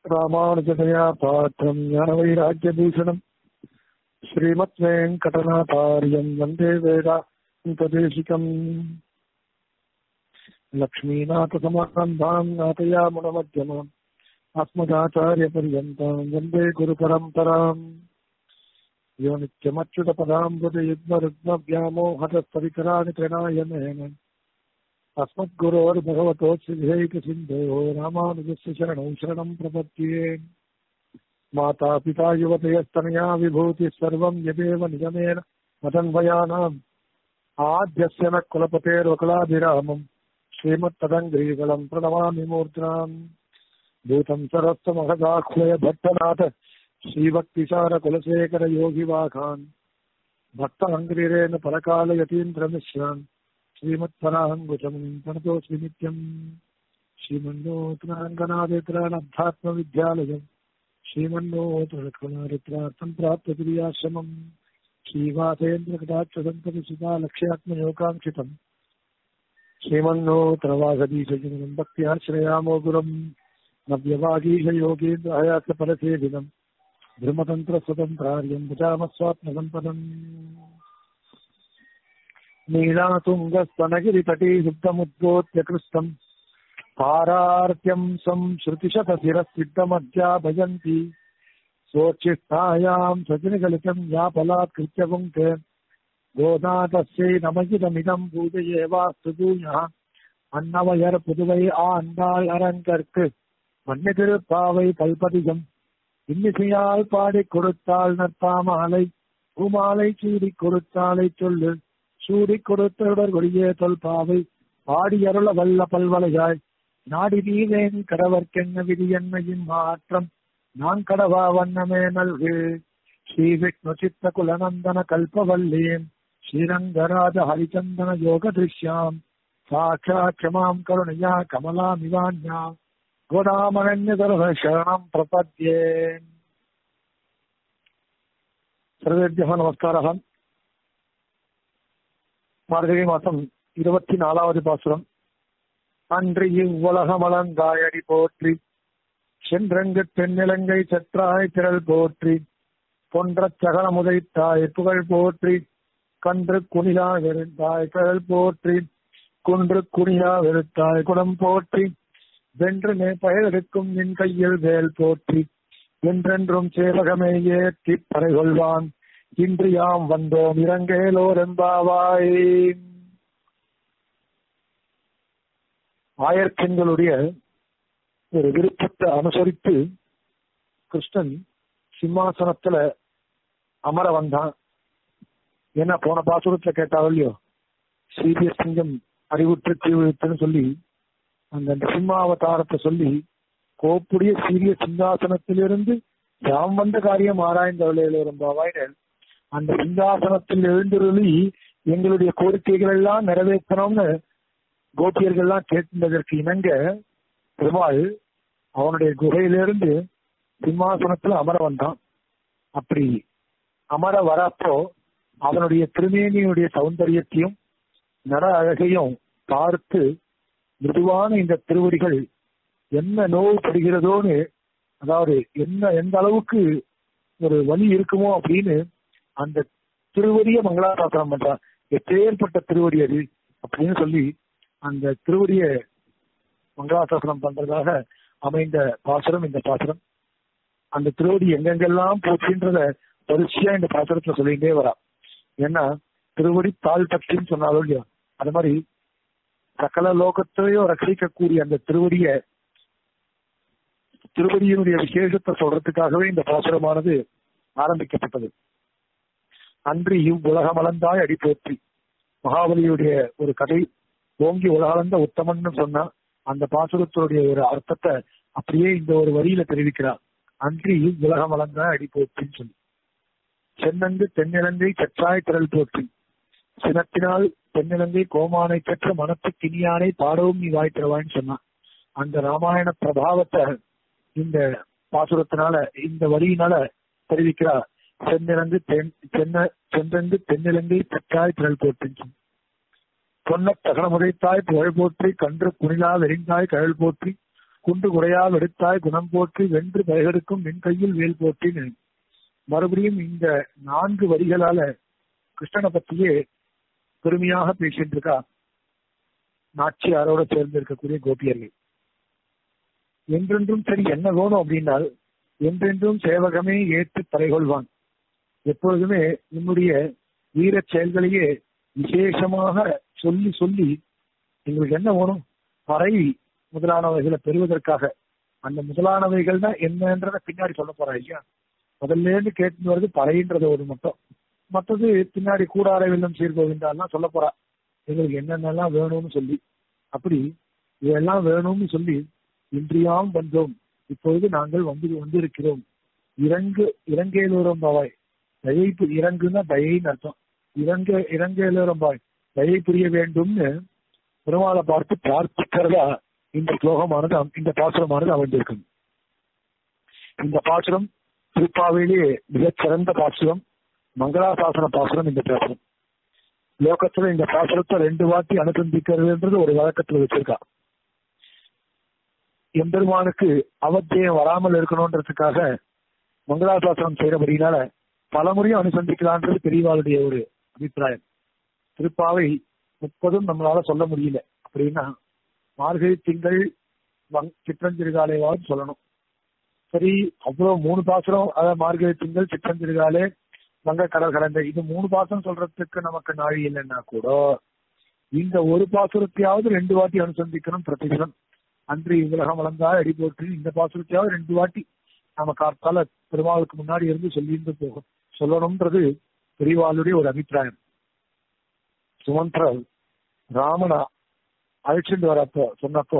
ராமானுஜதயா பாத்திரம் ஞானவைராக்கியபூஷணம் ஸ்ரீமத் வெங்கடநாதாரியம் வந்தே வேதாந்ததேசிகம் லக்ஷ்மீநாதசமாரம்பாம் நாதயாமுனமध्यமாம் ஆத்மதாச்சாரியபர்யந்தாம் வந்தே குருபரம்பராம் யோ நித்யமच्युतपदाम्बुजयुग्मरुग्मव्यामोहतस्तविकराणि त्रिणायमेन अस्मद्गुरोर्भगवतोत्सिधैकसिन्धोः रामानुजस्य शरणौ शरणं प्रपद्ये माता पिता युवतयस्तनया विभूतिः सर्वं यदेव निगमेन मदन्वयानाम् आद्यस्य न कुलपतेर्वकुलाभिरामम् श्रीमत्तदङ्ग्रीगलम् प्रणमामि मूर्ध्नाम् भूतम् सरस्तमहदाह्वय भट्टनाथ श्रीभक्तिसारकुलशेखर योगिवाघान् भक्तमङ्ग्रिरेण परकालयतीन्द्रमिश्रान् श्रीमत्पराहङ्गुचमुनिम् प्रणतोऽस्मि नित्यम् श्रीमन्नोतराङ्गनादित्रानध्यात्मविद्यालयम् श्रीमन्नोतरकणारित्रार्थम् प्राप्तगिर्याश्रमम् श्रीवासेन्द्रकटाक्षसन्ततिसुता लक्ष्यात्मयोगाङ्क्षितम् श्रीमन्नोतरवागदीशजनम् भक्त्याश्रयामो गुरुम् नव्यवागीशयोगेन्द्र हयासफलसेविनम् धर्मतन्त्रस्वतन्त्रार्यम् भजामस्वात्मसम्पदम् नीलातुङ्गस्तनगिरितटे युक्तमुद्बोध्य कृष्टम् पारार्त्यम् संश्रुतिशतशिरसिद्धमध्या भजन्ति सोच्चिष्ठायाम् सजनिगलितम् या बलात्कृत्य पुङ्क्ते கோதாதஸ்யை நமகிதமிதம் பூஜையே வாஸ்து பூயா அன்னவையர் புதுவை ஆண்டாள் அரங்கற்கு மண்ணு திருப்பாவை கல்பதிகம் இன்னிசையால் பாடிக் கொடுத்தாள் நற்பாமாலை பூமாலை சூடிக் கொடுத்தாலை சொல்லு சூடிக் கொடுத்தவர் கொடியே தொல்பாவை பாடியருள வல்ல பல்வலையாய் நாடி நீவேன் கடவர்க்கென்ன விதி என்னையின் மாற்றம் நான் கடவா வண்ணமே நல்கு ஸ்ரீ விஷ்ணு சித்த குலநந்தன கல்பவல்லீம் श्रीरङ्गराज हरिचन्दन योगदृश्याम् साक्षात् क्षमाम् करुणया कमलामिवान्या गोदामरण्यदर्शरणम् प्रपद्ये सर्वेभ्यः नमस्कारः மார்கழி மாசம் இருபத்தி நாலாவது பாசுரம் அன்று இவ்வுலகமலந்தாயடி போற்றி சென்றங்கு தென்னிலங்கை சற்றாய் திரள் போற்றி பொன்ற சகல முதைத்தாய் புகழ் போற்றி கன்று குனிலா வெறுத்தாய் கடல் போற்றி குன்று குனிலா வெறுத்தாய் குடம் போற்றி வென்று நே பயலெடுக்கும் நின் கையில் வேல் போற்றி என்றென்றும் சேவகமே ஏற்றி பறைகொள்வான் இன்று யாம் வந்தோம் இறங்கேலோர் எம்பாவாய் ஆயர்கண்களுடைய ஒரு விருப்பத்தை அனுசரித்து கிருஷ்ணன் சிம்மாசனத்துல அமர வந்தான் ஏன்னா போன பாசுரத்துல கேட்டாவோ இல்லையோ சீரிய சிங்கம் அறிவுற்று தீவிரத்துன்னு சொல்லி அந்த சிம்மாவதாரத்தை சொல்லி கோப்புடைய சீரிய சிங்காசனத்திலிருந்து யாம் வந்த காரியம் ஆராய்ந்தவளையில இருந்தாவாயினர் அந்த சிங்காசனத்தில் எழுந்துருளி எங்களுடைய கோரிக்கைகள் எல்லாம் நிறைவேற்றணும்னு கோபியர்கள்லாம் கேட்கின்றதற்கு இணங்க பெருமாள் அவனுடைய குகையிலிருந்து சிம்மாசனத்துல அமர வந்தான் அப்படி அமர வரப்போ அவனுடைய திருமேனியுடைய சௌந்தரியத்தையும் நட அழகையும் பார்த்து மிருதுவான இந்த திருவடிகள் என்ன நோவு படுகிறதோன்னு அதாவது என்ன எந்த அளவுக்கு ஒரு வலி இருக்குமோ அப்படின்னு அந்த திருவடிய மங்களாசாசனம் பண்றான் எப்பேற்பட்ட திருவடி அது அப்படின்னு சொல்லி அந்த திருவடிய மங்களாசாசனம் பண்றதாக அமைந்த பாசுரம் இந்த பாசுரம் அந்த திருவடி எங்கெங்கெல்லாம் போச்சுன்றத தொடர்ச்சியா இந்த பாசுரத்துல சொல்லிட்டே வரா ஏன்னா திருவடி தாழ் பக்தின்னு சொன்னாலும் இல்லையா அது மாதிரி சகல லோகத்தையும் ரட்சிக்கக்கூடிய அந்த திருவடிய திருவடியினுடைய விசேஷத்தை சொல்றதுக்காகவே இந்த பாசுரமானது ஆரம்பிக்கப்பட்டது அன்று இவ் உலகமலந்தாய் அடி போற்றி மகாபலியுடைய ஒரு கதை ஓங்கி உலகளந்த உத்தமன்னு சொன்னா அந்த பாசுரத்தினுடைய ஒரு அர்த்தத்தை அப்படியே இந்த ஒரு வரியில தெரிவிக்கிறார் அன்று இவ் உலகமலந்தாய் அடி போற்றின்னு சொல்லி சென்னங்கு தென்னிலங்கை சற்றாய் திரள் போற்றி சினத்தினால் தென்னிலங்கை கோமானை பெற்ற மனத்து கிணியானை பாடவும் நீ வாய்த்திரவான்னு சொன்னான் அந்த ராமாயண பிரபாவத்தை இந்த பாசுரத்தினால இந்த வரியினால தெரிவிக்கிறார் சென்னிலங்கு தென் சென்ன சென்றங்கு தென்னிலங்கை சற்றாய் திரள் போற்றி பொன்ன தகன முதைத்தாய் புகழ் போற்றி கன்று குணிலா வெறிந்தாய் கழல் போற்றி குண்டு குறையால் எடுத்தாய் குணம் போற்றி வென்று பயகருக்கும் நின் கையில் வேல் போற்றின்னு மறுபடியும் இந்த நான்கு வரிகளால கிருஷ்ணனை பற்றியே பெருமையாக பேசிட்டு இருக்கா நாச்சியாரோட சேர்ந்து இருக்கக்கூடிய கோபியர்கள் என்றென்றும் சரி என்ன வேணும் அப்படின்னால் என்றென்றும் சேவகமே ஏற்று தலைகொள்வான் எப்பொழுதுமே நம்முடைய வீர செயல்களையே விசேஷமாக சொல்லி சொல்லி எங்களுக்கு என்ன வேணும் பறை முதலானவைகளை பெறுவதற்காக அந்த முதலானவைகள் தான் என்னன்றத பின்னாடி சொல்ல போறா ஐயா முதல்ல இருந்து கேட்டு வருது பறைன்றது ஒரு மட்டும் மற்றது பின்னாடி கூடார வெல்லம் சீர்கோவிந்தாலாம் சொல்ல போறா எங்களுக்கு என்னென்னலாம் வேணும்னு சொல்லி அப்படி இதெல்லாம் வேணும்னு சொல்லி இன்றியாம் வந்தோம் இப்பொழுது நாங்கள் வந்து வந்திருக்கிறோம் இறங்கு இறங்கையிலோரம் பாவாய் தயை பு- இறங்குன்னா தயைன்னு அர்த்தம் இறங்க இறங்கையிலோரம் பாய் தயை புரிய வேண்டும்னு பெருமாளை பார்த்து பிரார்த்திக்கிறதா இந்த ஸ்லோகமானது அம்- இந்த பாசுரமானது அமைந்திருக்கும் இந்த பாசுரம் திருப்பாவையிலேயே மிகச்சிறந்த பாசுரம் மங்களாசாசன பாசுரம் இந்த பாசுரம் லோகத்துல இந்த பாசுரத்தை ரெண்டு வாட்டி அனுசந்திக்கிறதுன்றது ஒரு வழக்கத்துல வச்சிருக்கா எம்பெருமானுக்கு அவத்தியம் வராமல் இருக்கணும்ன்றதுக்காக மங்களாசாசனம் செய்யறபடினால பலமுறையும் அனுசந்திக்கலான்றது பெரியவாளுடைய ஒரு அபிப்பிராயம் திருப்பாவை முப்பதும் நம்மளால சொல்ல முடியல அப்படின்னா மார்கழி திங்கள் வங்- சிற்றஞ்சிறுகாலையாவது சொல்லணும் சரி அவ்வளவு மூணு பாசனம் அதாவது மார்கழி திங்கள் சிற்றஞ்சிறுகாலே வங்க கடல் கடந்த இது மூணு பாசனம் சொல்றதுக்கு நமக்கு நாழி இல்லைன்னா கூட இந்த ஒரு பாசுரத்தையாவது ரெண்டு வாட்டி அனுசந்திக்கணும் பிரதிதினம் அன்று உலகம் வளர்ந்தா அடி போட்டு இந்த பாசுரத்தையாவது ரெண்டு வாட்டி நாம காத்தால பெருமாளுக்கு முன்னாடி இருந்து சொல்லிட்டு போகும் சொல்லணும்ன்றது பெரியவாளுடைய ஒரு அபிப்பிராயம் சுமந்திரர் ராமனா அழைச்சிட்டு வரப்போ சொன்னப்போ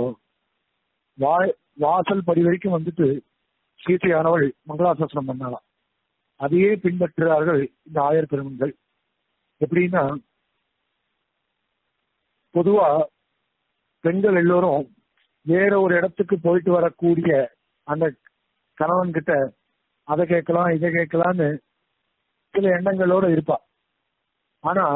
வா- வாசல் படி வரைக்கும் வந்துட்டு சீதையானவள் மங்களாசாசனம் பண்ணாலாம் அதையே பின்பற்றுகிறார்கள் இந்த ஆயர் பெருமன்கள் எப்படின்னா பொதுவா பெண்கள் எல்லோரும் வேற ஒரு இடத்துக்கு போயிட்டு வரக்கூடிய அந்த கணவன் கிட்ட அதை கேட்கலாம் இதை கேட்கலாம்னு சில எண்ணங்களோட இருப்பா ஆனா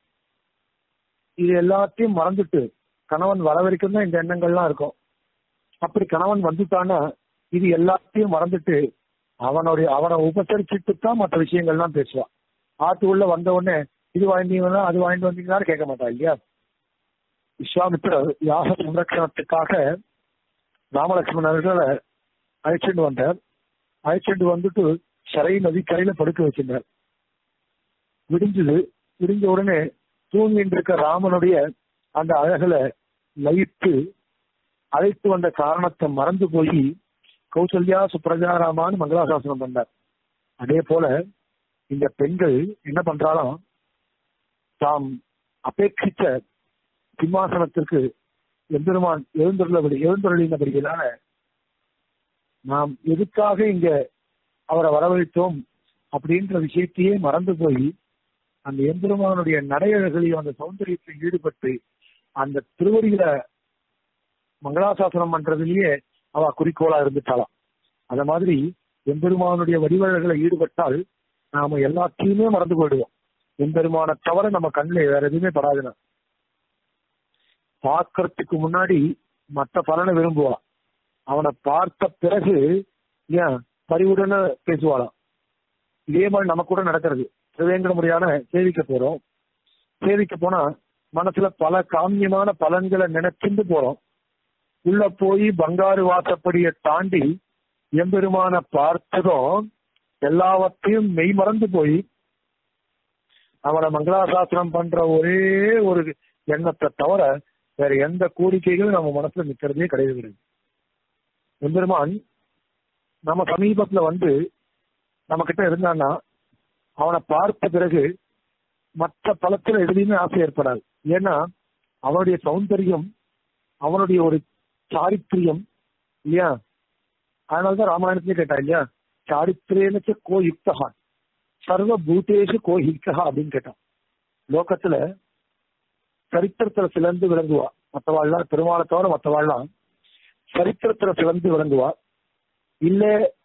இது எல்லாத்தையும் மறந்துட்டு கணவன் வர வரைக்கும் தான் இந்த எண்ணங்கள்லாம் இருக்கும் அப்படி கணவன் வந்துட்டான்னா இது எல்லாத்தையும் மறந்துட்டு அவனுடைய அவனை உபசரிச்சுட்டு தான் மற்ற விஷயங்கள்லாம் பேசுவான் ஆத்து உள்ள வந்த உடனே இது வாங்கினீங்கன்னா அது வாங்கிட்டு வந்தீங்களான்னு கேட்க மாட்டா இல்லையா விஸ்வாமித்திரர் யாக சம்ரட்சணத்துக்காக ராமலட்சுமணர்களை அழைச்சிட்டு வந்தார் அழைச்சிட்டு வந்துட்டு சரை நதி கரையில படுக்க வச்சிருந்தார் விடிஞ்சது விடிஞ்ச உடனே தூங்கிட்டு இருக்க ராமனுடைய அந்த அழகுல லயித்து அழைத்து வந்த காரணத்தை மறந்து போய் கௌசல்யா சுப்ரஜாராமான்னு மங்களாசாசனம் பண்ணார் அதே போல இந்த பெண்கள் என்ன பண்றாலும் தாம் அபேட்சித்த சிம்மாசனத்திற்கு எம்பெருமான் எழுந்துள்ளபடி எழுந்துள்ளினபடியிலான நாம் எதுக்காக இங்க அவரை வரவழைத்தோம் அப்படின்ற விஷயத்தையே மறந்து போய் அந்த எம்பெருமானுடைய நடையழகளையும் அந்த சௌந்தரியத்தில் ஈடுபட்டு அந்த திருவடியில மங்களாசாசனம் பண்றதுலயே அவ குறிக்கோளா இருந்துட்டாளாம் அத மாதிரி எம்பெருமானுடைய வடிவழகளை ஈடுபட்டால் நாம எல்லாத்தையுமே மறந்து போயிடுவோம் எம்பெருமானை தவிர நம்ம கண்ணுல வேற எதுவுமே படாதுன்னா பார்க்கறதுக்கு முன்னாடி மற்ற பலனை விரும்புவா அவனை பார்த்த பிறகு ஏன் பரிவுடனே பேசுவாளாம் இதே மாதிரி நமக்கு கூட நடக்கிறது திருவேங்கடமுடியான சேவிக்க போறோம் சேவிக்க போனா மனசுல பல காமியமான பலன்களை நினைச்சுட்டு போறோம் உள்ள போய் பங்காரு வாசப்படியை தாண்டி எம்பெருமான பார்த்ததும் எல்லாவற்றையும் மெய் மறந்து போய் அவனை மங்களாசாசனம் பண்ற ஒரே ஒரு எண்ணத்தை தவிர வேற எந்த கோரிக்கைகளும் நம்ம மனசுல நிக்கிறதே கிடையாது கிடையாது. எம்பெருமான் நம்ம சமீபத்துல வந்து நம்ம கிட்ட இருந்தான்னா அவனை பார்த்த பிறகு மற்ற பலத்துல எதுலையுமே ஆசை ஏற்படாது ஏன்னா அவனுடைய சௌந்தரியம் அவனுடைய ஒரு சாரித்திரியம் இல்லையா அதனாலதான் ராமாயணத்திலே கேட்டா இல்லையா சாரித்திரேனச்ச கோ யுக்தகா சர்வ பூதேஷு கோ ஹிக்தகா அப்படின்னு கேட்டான் லோகத்துல சரித்திரத்துல சிலந்து விளங்குவா மற்றவாள்லாம் பெருமாளை தவிர மற்றவாள்லாம் சரித்திரத்துல சிலந்து விளங்குவா இல்ல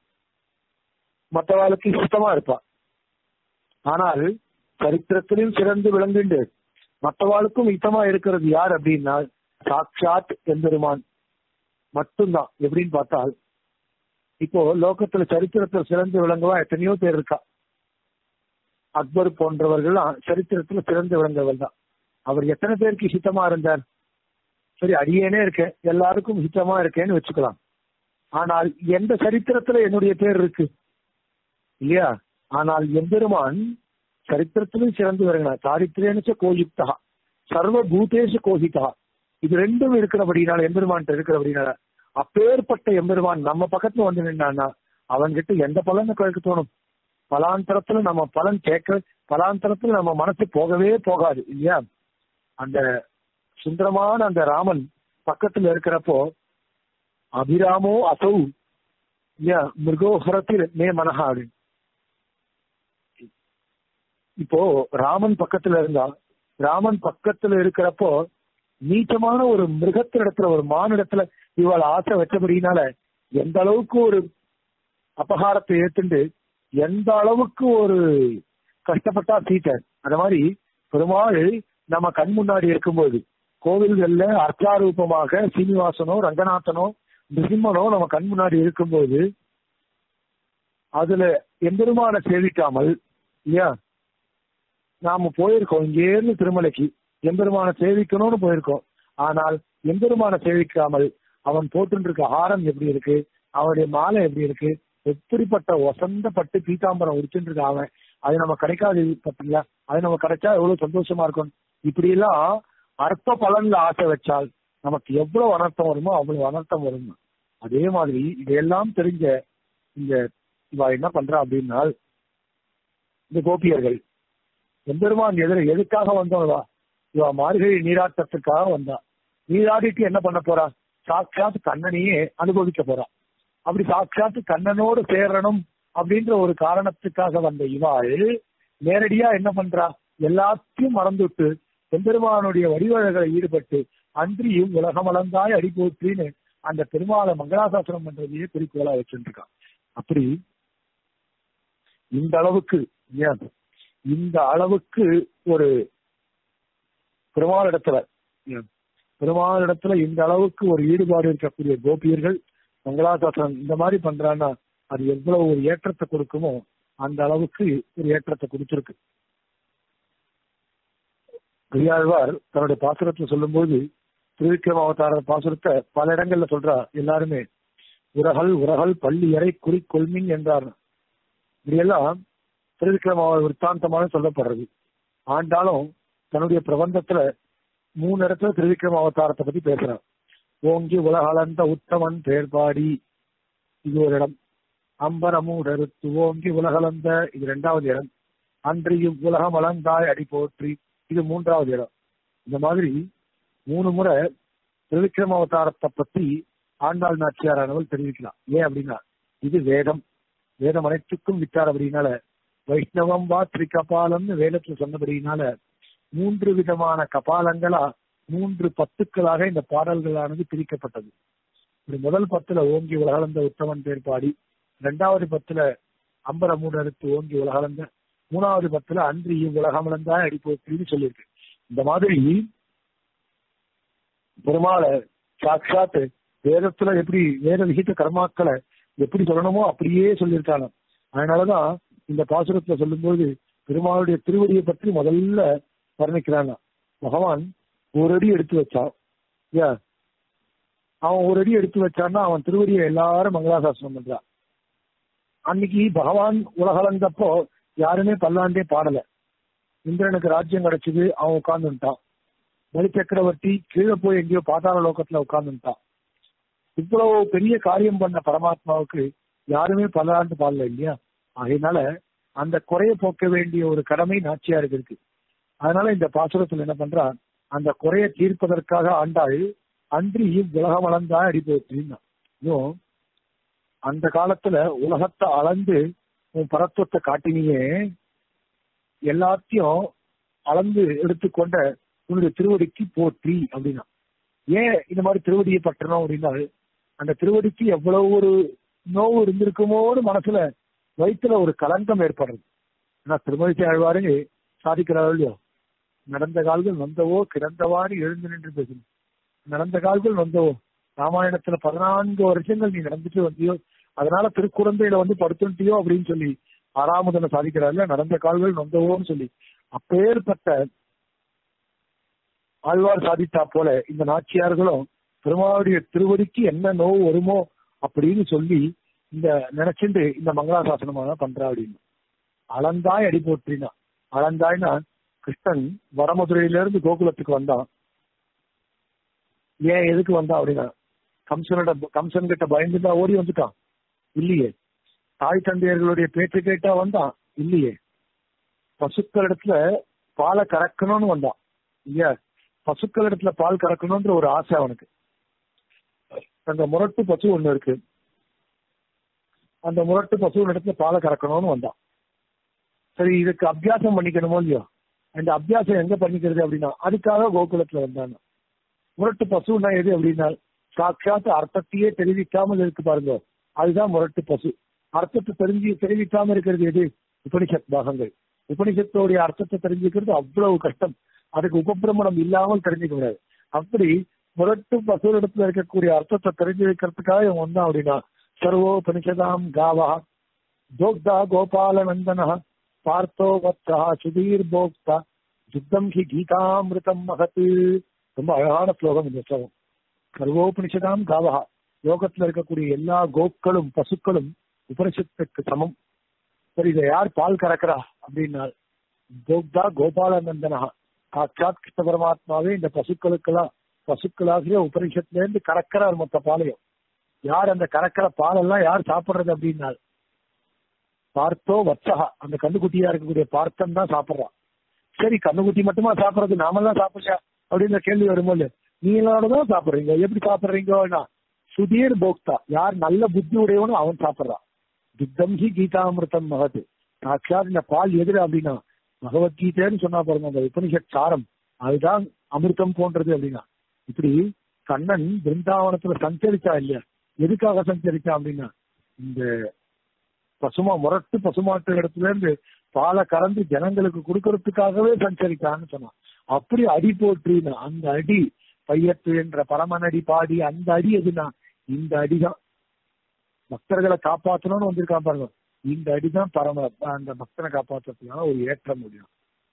மற்றவாளுக்கு சுத்தமா இருப்பா ஆனால் சரித்திரத்திலும் சிறந்து விளங்குண்டு மற்றவாளுக்கும் இத்தமா இருக்கிறது யார் அப்படின்னா சாட்சாத் எம்பெருமான் மட்டும்தான் எப்படின்னு பார்த்தால் இப்போ லோகத்துல சரித்திரத்துல சிறந்து விளங்குவா எத்தனையோ பேர் இருக்கா அக்பர் போன்றவர்கள்லாம் சரித்திரத்துல சிறந்து விளங்குவர்கள் தான் அவர் எத்தனை பேருக்கு ஹிதமா இருந்தார் சரி அடியேனே இருக்கேன் எல்லாருக்கும் ஹிதமா இருக்கேன்னு வச்சுக்கலாம் ஆனால் எந்த சரித்திரத்துல என்னுடைய பேர் இருக்கு இல்லையா ஆனால் எம்பெருமான் சரித்திரத்திலும் சிறந்து வருகிறார் சாரித்திரேனச்ச கோயுக்தா சர்வ பூதேஷ கோஹிதா இது ரெண்டும் இருக்கிறபடினால எம்பெருமான் இருக்கிறபடினால அப்பேற்பட்ட எம்பெருமான் நம்ம பக்கத்துல வந்து நின்னான்னா அவன்கிட்ட எந்த பலனை கேட்க தோணும் பலாந்தரத்துல நம்ம பலன் கேட்க பலாந்தரத்துல நம்ம மனசு போகவே போகாது இல்லையா அந்த சுந்தரமான அந்த ராமன் பக்கத்துல இருக்கிறப்போ அபிராமோ அசௌ இல்லையா மிருகோஹரத்தில் மே மனஹாடு இப்போ ராமன் பக்கத்துல இருந்தா ராமன் பக்கத்துல இருக்கிறப்போ நீச்சமான ஒரு மிருகத்தினிடத்துல ஒரு மானிடத்துல இவாள் ஆசை வச்சபடினால எந்த அளவுக்கு ஒரு அபகாரத்தை ஏத்துண்டு எந்த அளவுக்கு ஒரு கஷ்டப்பட்டா சீட்டர் அந்த மாதிரி பெருமாள் நம்ம கண் முன்னாடி இருக்கும்போது கோவில்கள்ல அர்ச்சாரூபமாக சீனிவாசனோ ரங்கநாதனோ நிருசிம்மனோ நம்ம கண் முன்னாடி இருக்கும்போது அதுல எம்பெருமான சேவிக்காமல் இல்லையா நாம போயிருக்கோம் இங்கேருந்து திருமலைக்கு எம்பெருமான சேவிக்கணும்னு போயிருக்கோம் ஆனால் எம்பெருமான சேவிக்காமல் அவன் போட்டு இருக்க ஹாரம் எப்படி இருக்கு அவனுடைய மாலை எப்படி இருக்கு எப்படிப்பட்ட வசந்த பட்டு பீதாம்பரம் உடிச்சுட்டு இருக்க அவன் அது நம்ம கிடைக்காது பார்த்தீங்களா அது நம்ம கிடைச்சா எவ்வளவு சந்தோஷமா இருக்கும் இப்படி எல்லாம் அற்ப பலன்ல ஆசை வச்சால் நமக்கு எவ்வளவு அனர்த்தம் வருமோ அவ்வளவு அனர்த்தம் வரும் அதே மாதிரி இதையெல்லாம் தெரிஞ்ச இந்த இவா என்ன பண்றா அப்படின்னா இந்த கோபியர்கள் எம்பெருமான் எதிர எதுக்காக வந்தோம்வா இவ மார்கழி நீராட்டத்துக்காக வந்தா நீராடிட்டு என்ன பண்ண போறா சாட்சாத் கண்ணனையே அனுபவிக்க போறா அப்படி சாட்சாத் கண்ணனோடு சேரணும் அப்படின்ற ஒரு காரணத்துக்காக வந்த இவாள் நேரடியா என்ன பண்றா எல்லாத்தையும் மறந்துட்டு எம்பெருமானுடைய வடிவழகளை ஈடுபட்டு அன்றியும் உலகமளந்தாய் அடி போற்றின்னு அந்த பெருமாளை மங்களாசாசனம் பண்றதையே குறிக்கோளா வச்சுருக்கான் அப்படி இந்த அளவுக்கு ஏன் இந்த அளவுக்கு ஒரு பெருமாளிடத்துல பெருமாளிடத்துல இந்த அளவுக்கு ஒரு ஈடுபாடு இருக்கக்கூடிய கோபியர்கள் மங்களாசாசனம் இந்த மாதிரி பண்றான்னா அது எவ்வளவு ஒரு ஏற்றத்தை கொடுக்குமோ அந்த அளவுக்கு ஒரு ஏற்றத்தை கொடுத்திருக்கு பெரியாழ்வார் தன்னுடைய பாசுரத்தை சொல்லும்போது திருவிக்ரம அவதார பாசுரத்தை பல இடங்கள்ல சொல்றா எல்லாருமே உரகல் உரகல் பள்ளி அறை குறிக்கொள்மின் என்றார் இப்படியெல்லாம் திருவிக்ரம விற்த்தாந்தமாக சொல்லப்படுறது ஆண்டாலும் தன்னுடைய பிரபந்தத்துல மூணு இடத்துல திருவிக்ரம அவதாரத்தை பத்தி பேசுறார் ஓங்கி உலகளந்த உத்தமன் பேர்பாடி இது ஒரு இடம் அம்பரமூடறுத்து ஓங்கி உலகளந்த இது ரெண்டாவது இடம் அன்றியும் உலகம் வளர்ந்தாய் அடி போற்றி இது மூன்றாவது இடம் இந்த மாதிரி மூணு முறை திருவிக்ரம அவதாரத்தை பத்தி ஆண்டாள் நாச்சியாரானவள் தெரிவிக்கலாம் ஏன் அப்படின்னா இது வேதம் வேதம் அனைத்துக்கும் விட்டார் அப்படின்னால வைஷ்ணவம் வா திரிகபாலம்னு வேதத்துல சொன்னபடினால மூன்று விதமான கபாலங்களா மூன்று பத்துக்களாக இந்த பாடல்களானது பிரிக்கப்பட்டது இப்படி முதல் பத்துல ஓங்கி உலகளந்த உத்தமன் பேர் பாடி இரண்டாவது பத்துல அம்பரமூடறுத்து ஓங்கி உலகளந்த மூணாவது பத்துல அன்று உலகமளந்தா அடிப்போத்தின்னு சொல்லியிருக்கு இந்த மாதிரி பெருமாளை சாட்சாத் வேதத்துல எப்படி வேத விகித கர்மாக்களை எப்படி சொல்லணுமோ அப்படியே சொல்லியிருக்காங்க அதனாலதான் இந்த பாசுரத்துல சொல்லும்போது பெருமாளுடைய திருவடியை பற்றி முதல்ல வர்ணிக்கிறாங்க பகவான் ஒரு அடி எடுத்து வச்சான் ஏ அவன் ஒரு அடி எடுத்து வச்சான்னா அவன் திருவடியை எல்லாரும் மங்களாசாசனம் பண்றான் அன்னைக்கு பகவான் உலகளந்தப்போ யாருமே பல்லாண்டே பாடல இந்திரனுக்கு ராஜ்யம் கிடைச்சது அவன் உட்கார்ந்துட்டான் பலி சக்கரவர்த்தி கீழே போய் எங்கேயோ பாதாள லோகத்துல உட்கார்ந்துட்டான் இவ்வளவு பெரிய காரியம் பண்ண பரமாத்மாவுக்கு யாருமே பல்லாண்டு பாடல இல்லையா ஆகையினால அந்த குறைய போக்க வேண்டிய ஒரு கடமை நாச்சியாருக்கு இருக்கு அதனால இந்த பாசுரத்துல என்ன பண்றான் அந்த குறைய தீர்ப்பதற்காக ஆண்டாள் அன்றி உலகம் அளந்தா அடிபோச்சுன்னா இன்னும் அந்த காலத்துல உலகத்தை அளந்து உன் பரத்துவத்தை காட்டினியே எல்லாத்தையும் அளந்து எடுத்துக்கொண்ட உன்னுடைய திருவடிக்கு போற்றி அப்படின்னா ஏன் இந்த மாதிரி திருவடியை பற்றணும் அப்படின்னா அந்த திருவடிக்கு எவ்வளவு ஒரு நோவு இருந்திருக்குமோன்னு மனசுல வயிற்றுல ஒரு கலங்கம் ஏற்படுறது ஆனா திருமதி ஆழ்வாரு சாதிக்கிறார் இல்லையோ நடந்த கால்கள் வந்தவோ கிடந்தவாறு எழுந்து நின்று பேசணும் நடந்த கால்கள் வந்தவோ ராமாயணத்துல பதினான்கு வருஷங்கள் நீ நடந்துட்டு வந்தியோ அதனால திருக்குழந்தையில வந்து படுத்துட்டியோ அப்படின்னு சொல்லி ஆறாமுதனை சாதிக்கிறாருல நடந்த கால்கள் நொந்தவோன்னு சொல்லி அப்பேற்பட்ட ஆழ்வார் சாதித்தா போல இந்த நாச்சியார்களும் பெருமாளுடைய திருவடிக்கு என்ன நோவு வருமோ அப்படின்னு சொல்லி இந்த நினைச்சுட்டு இந்த மங்களாசாசனமாக பண்றா அப்படின்னு அளந்தாய் அடி போற்றினா அளந்தாய்னா கிருஷ்ணன் வடமதுரையில இருந்து கோகுலத்துக்கு வந்தான் ஏன் எதுக்கு வந்தான் அப்படின்னா கம்சனோட கம்சன் கிட்ட பயந்துதான் ஓடி வந்துட்டான் இல்லையே தாய் தந்தையர்களுடைய பேச்சு கேட்டா வந்தான் இல்லையே பசுக்கள் இடத்துல பாலை கறக்கணும்னு வந்தான் இல்லையா பசுக்கள் இடத்துல பால் கறக்கணும்ன்ற ஒரு ஆசை அவனுக்கு அந்த முரட்டு பசு ஒண்ணு இருக்கு அந்த முரட்டு பசு இடத்துல பாலை கறக்கணும்னு வந்தான் சரி இதுக்கு அபியாசம் பண்ணிக்கணுமோ இல்லையோ அந்த அபியாசம் எங்க பண்ணிக்கிறது அப்படின்னா அதுக்காக கோகுலத்துல வந்தாங்க முரட்டு பசுன்னா எது அப்படின்னா சாட்சாத் அர்த்தத்தையே தெரிவிக்காமல் இருக்கு பாருங்க அதுதான் முரட்டு பசு அர்த்தத்தை தெரிஞ்சு தெரிவிக்காம இருக்கிறது எது உபனிஷத் பாகங்கள் உபனிஷத்தோடைய அர்த்தத்தை தெரிஞ்சுக்கிறது அவ்வளவு கஷ்டம் அதுக்கு உபபிரமணம் இல்லாமல் தெரிஞ்சுக்க முடியாது அப்படி முரட்டு பசுவிடத்துல இருக்கக்கூடிய அர்த்தத்தை தெரிஞ்சு வைக்கிறதுக்காக இவன் வந்தான் அப்படின்னா சர்வோபனிஷதாம் காவா தோக்தா கோபால நந்தனா பார்த்தோ வத்சா சுதீர் போக்தா யுத்தம் ஹி கீதாமிருதம் மகத்து ரொம்ப அழகான ஸ்லோகம் இந்த ஸ்லோகம் சர்வோபனிஷதாம் காவா லோகத்துல இருக்கக்கூடிய எல்லா கோக்களும் பசுக்களும் உபனிஷத்துக்கு சமம் சரி இதை யார் பால் கறக்கிறா அப்படின்னா கோக்தா கோபாலநந்தனா சாட்சாத் கிருஷ்ண பரமாத்மாவே இந்த பசுக்களுக்கெல்லாம் பசுக்களாகிய உபனிஷத்துல இருந்து கறக்கிறார் மொத்த பாலையும் யார் அந்த கறக்கிற பாலெல்லாம் யார் சாப்பிடுறது அப்படின்னா பார்த்தோ வத்சகா அந்த கண்ணுக்குட்டியா இருக்கக்கூடிய பார்த்தன் தான் சாப்பிடுறான் சரி கண்ணுக்குட்டி மட்டுமா சாப்பிடுறது நாமெல்லாம் சாப்பிடுறா அப்படின்ற கேள்வி வரும்போது நீங்களோட தான் சாப்பிடுறீங்க எப்படி சாப்பிடுறீங்கன்னா சுதீர் போக்தா யார் நல்ல புத்தி உடையவனோ அவன் சாப்பிடுறான் துத்தம் ஹி கீதாமிருத்தம் மகது சாட்சாத் இந்த பால் எதிர அப்படின்னா பகவத்கீதைன்னு சொன்னா பாருங்க அந்த உபனிஷத் சாரம் அதுதான் அமிர்தம் போன்றது அப்படின்னா இப்படி கண்ணன் பிருந்தாவனத்துல சஞ்சரிச்சா இல்லையா எதுக்காக சஞ்சரிச்சா அப்படின்னா இந்த பசுமா முரட்டு பசுமாட்டு இடத்துல இருந்து பாலை கறந்து ஜனங்களுக்கு கொடுக்கறதுக்காகவே சஞ்சரித்தான்னு சொன்னான் அப்படி அடி போற்றினா அந்த அடி பையத்து என்ற பரமனடி பாடி அந்த அடி எதுனா இந்த அடிதான் பக்தர்களை காப்பாற்றணும்னு வந்திருக்கான் பாருங்க இந்த அடிதான் பரம அந்த பக்தனை காப்பாற்றுறதுக்கான ஒரு ஏற்ற முடியும்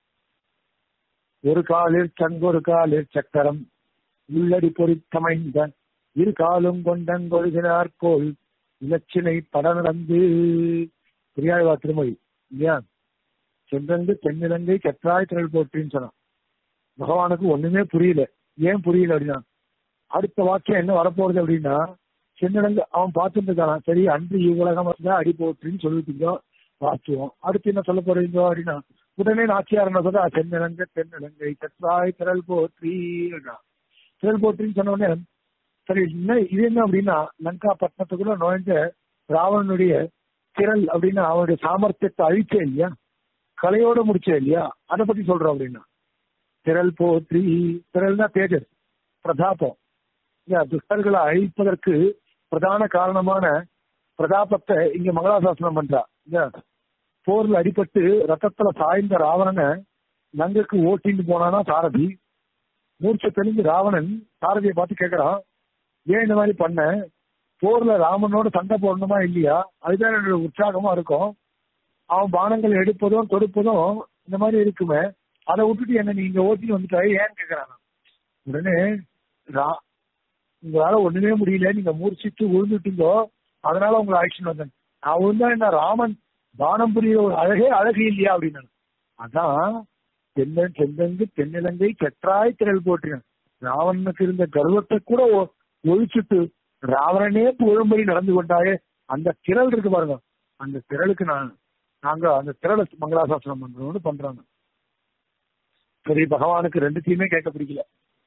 ஒரு காலில் சங்கொரு காலில் சக்கரம் உள்ளடி பொறித்தமைந்த இரு காலும் கொண்டங்கொழுகிறார் கோல் இலச்சினை பட நடந்து பெரியாழ்வா திருமொழி இல்லையா சென்றங்கு தென்னிலங்கை கெற்றாய் திரள் போற்றின்னு சொன்னான் பகவானுக்கு ஒண்ணுமே புரியல ஏன் புரியல அப்படின்னா அடுத்த வாக்கியம் என்ன வரப்போறது அப்படின்னா சென்னிலங்கு அவன் பார்த்துட்டு இருக்கான் சரி அன்று இவ்வுலகம் தான் அடி போற்றின்னு சொல்லிட்டீங்க வாக்கியம் அடுத்து என்ன சொல்ல போறீங்க அப்படின்னா உடனே நாச்சியார் என்ன சொல்றா சென்னிலங்க தென்னிலங்கை கெற்றாய் திரள் போற்றி திரள் போற்றின்னு சொன்ன உடனே சரி என்ன இது என்ன அப்படின்னா லங்கா பட்டணத்துக்குள்ள நுழைஞ்ச ராவணனுடைய திரள் அப்படின்னா அவனுடைய சாமர்த்தியத்தை அழிச்சே இல்லையா கலையோட முடிச்சே இல்லையா அதை பத்தி சொல்றோம் அப்படின்னா திரள் போற்றி திரள்னா தேஜஸ் பிரதாபம் துஷ்டர்களை அழிப்பதற்கு பிரதான காரணமான பிரதாபத்தை இங்க மங்களாசாசனம் பண்றா இல்ல போர்ல அடிபட்டு ரத்தத்துல சாய்ந்த ராவணனை லங்குக்கு ஓட்டிட்டு போனானா சாரதி மூர்ச்சை தெளிஞ்சு ராவணன் சாரதியை பார்த்து கேட்கறான் ஏன் இந்த மாதிரி பண்ண போர்ல ராமனோட சண்டை போடணுமா இல்லையா அதுதான் என்னோட உற்சாகமா இருக்கும் அவன் பானங்கள் எடுப்பதும் தொடுப்பதும் இந்த மாதிரி இருக்குமே அதை விட்டுட்டு என்ன நீங்க ஓட்டி வந்துட்டாரு ஏன்னு கேக்குறாங்க உடனே உங்களால ஒண்ணுமே முடியல நீங்க மூர்ச்சிட்டு விழுந்துட்டீங்கோ அதனால உங்களை ஆக்ஷன் வந்தேன் நான் விழுந்தா என்ன ராமன் பானம் புரிய ஒரு அழகே அழகு இல்லையா அப்படின்னு அதான் தென்னன் தென்னங்கு தென்னிலங்கை கெற்றாய் திரள் போட்டினேன் ராவணனுக்கு இருந்த கர்வத்தை கூட ஒழிச்சுட்டு ராவணனே புகழும்படி நடந்து கொண்டாயே அந்த திரள் இருக்கு பாருங்க அந்த திரளுக்கு நான் நாங்க அந்த திரளை மங்களாசாசனம் பண்றோம்னு பண்றாங்க சரி பகவானுக்கு ரெண்டுத்தையுமே கேட்க பிடிக்கல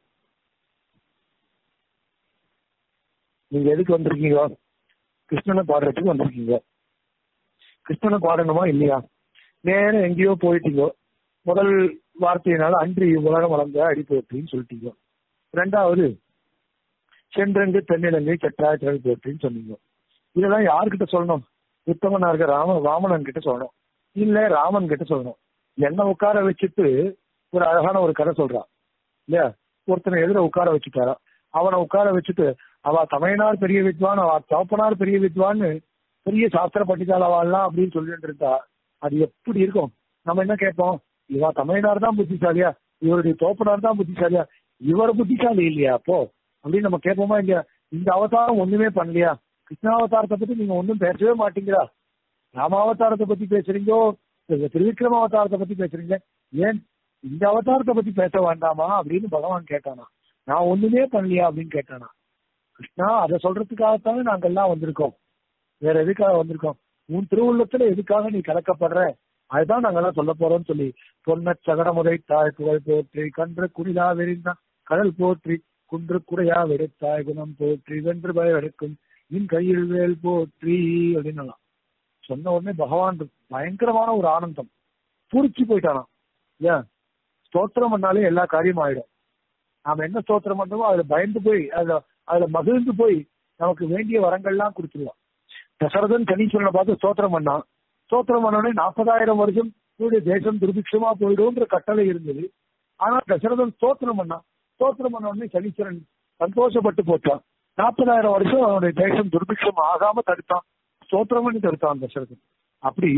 நீங்க எதுக்கு வந்திருக்கீங்க கிருஷ்ணனை பாடுறதுக்கு வந்திருக்கீங்க கிருஷ்ணனை பாடணுமா இல்லையா நேரம் எங்கேயோ போயிட்டீங்க முதல் வார்த்தையினால அன்று உலகம் வளர்ந்த அடிப்போற்றின்னு சொல்லிட்டீங்க ரெண்டாவது சென்றங்கு தென்னிலங்கை கெட்டாய்கள் போற்றின்னு சொன்னீங்க இதெல்லாம் யாருக்கிட்ட சொல்லணும் உத்தமனா இருக்க ராம ராமணன் கிட்ட சொல்லணும் இல்ல ராமன் கிட்ட சொல்லணும் என்ன உட்கார வச்சுட்டு ஒரு அழகான ஒரு கதை சொல்றான் இல்லையா ஒருத்தனை எதிர உட்கார வச்சுட்டாரா அவனை உட்கார வச்சுட்டு அவ தமையனார் பெரிய வித்வான் அவ தோப்பனார் பெரிய வித்வான்னு பெரிய சாஸ்திர பண்டிதால் அவள்லாம் அப்படின்னு சொல்லிட்டு இருந்தா அது எப்படி இருக்கும் நம்ம என்ன கேட்போம் இவா தமையனார் தான் புத்திசாலியா இவருடைய தோப்பனார் தான் புத்திசாலியா இவர் புத்திசாலி இல்லையா அப்போ அப்படின்னு நம்ம கேட்போமா இல்லையா இந்த அவதாரம் ஒண்ணுமே பண்ணலையா கிருஷ்ணாவதாரத்தை பத்தி நீங்க ஒன்றும் பேசவே மாட்டீங்களா ராமாவதாரத்தை பத்தி பேசுறீங்கோ திருவிக்ரம அவதாரத்தை பத்தி பேசுறீங்க ஏன் இந்த அவதாரத்தை பத்தி பேச வேண்டாமா அப்படின்னு பகவான் கேட்டானா நான் ஒண்ணுமே பண்ணலையா அப்படின்னு கேட்டானா கிருஷ்ணா அதை சொல்றதுக்காகத்தானே நாங்க எல்லாம் வந்திருக்கோம் வேற எதுக்காக வந்திருக்கோம் உன் திருவுள்ளத்துல எதுக்காக நீ கலக்கப்படுற அதுதான் நாங்க எல்லாம் சொல்ல போறோம்னு சொல்லி பொன்ன சகடமுதை தாய் புகழ் போற்றி கன்று குடிலா வெறிந்தான் கடல் போற்றி குன்று குறையா வெடுத்தாய் குணம் போற்றி வென்று பய வெடுக்கும் இன் கையில் வேல் போற்றி அப்படின்னு சொன்ன உடனே பகவான் பயங்கரமான ஒரு ஆனந்தம் பூரிச்சு போயிட்டானா ஏன் ஸ்தோத்திரம் பண்ணாலே எல்லா காரியமும் ஆயிடும் நாம என்ன ஸ்தோத்திரம் பண்றோமோ அதுல பயந்து போய் அதுல அதுல மகிழ்ந்து போய் நமக்கு வேண்டிய வரங்கள்லாம் கொடுத்துருவான் தசரதன் சனீஸ்வரனை பார்த்து ஸ்தோத்திரம் பண்ணான் ஸ்தோத்திரம் பண்ணோடனே நாற்பதாயிரம் வருஷம் இவருடைய தேசம் துர்பிக்ஷமா போயிடும்ன்ற கட்டளை இருந்தது ஆனா தசரதன் ஸ்தோத்திரம் பண்ணான் ஸ்தோத்திரம் பண்ண உடனே சனீஸ்வரன் சந்தோஷப்பட்டு போச்சான் நாற்பதாயிரம் வருஷம் அவனுடைய தேசம் துர்பிக்ஷம் ஆகாம தடுத்தான் ஸ்தோத்திரம் பண்ணி தடுத்தான் தசரதன் அப்படி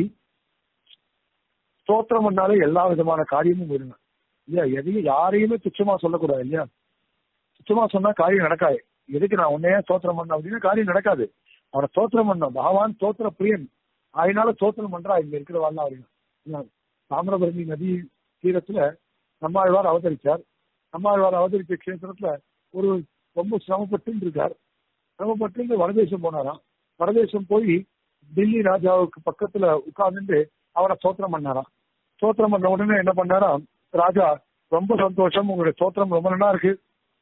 ஸ்தோத்திரம் பண்ணாலே எல்லா விதமான காரியமும் வருங்க இல்லையா எதையும் யாரையுமே துச்சமா சொல்லக்கூடாது இல்லையா துச்சமா சொன்னா காரியம் நடக்காது எதுக்கு நான் உன்னையே ஸ்தோத்திரம் பண்ண அப்படின்னா காரியம் நடக்காது அவனை ஸ்தோத்திரம் பண்ணோம் பகவான் ஸ்தோத்திர பிரியன் அதனால ஸ்தோத்திரம் பண்றா இங்க இருக்கிற வாழ்லாம் அப்படின்னு தாமிரபரணி நதி தீரத்துல நம்மாழ்வார் அவதரிச்சார் நம்மாழ்வார் அவதரிச்ச கஷேத்திரத்துல ஒரு ரொம்ப சிரமப்பட்டு இருக்கார் சிரமப்பட்டு இருந்து வடதேசம் போனாராம் வடதேசம் போய் டெல்லி ராஜாவுக்கு பக்கத்துல உட்கார்ந்துட்டு அவரை ஸ்தோத்திரம் பண்ணாராம் ஸ்தோத்திரம் பண்ண உடனே என்ன பண்ணாராம் ராஜா ரொம்ப சந்தோஷம் உங்களுடைய ஸ்தோத்திரம் ரொம்ப நல்லா இருக்கு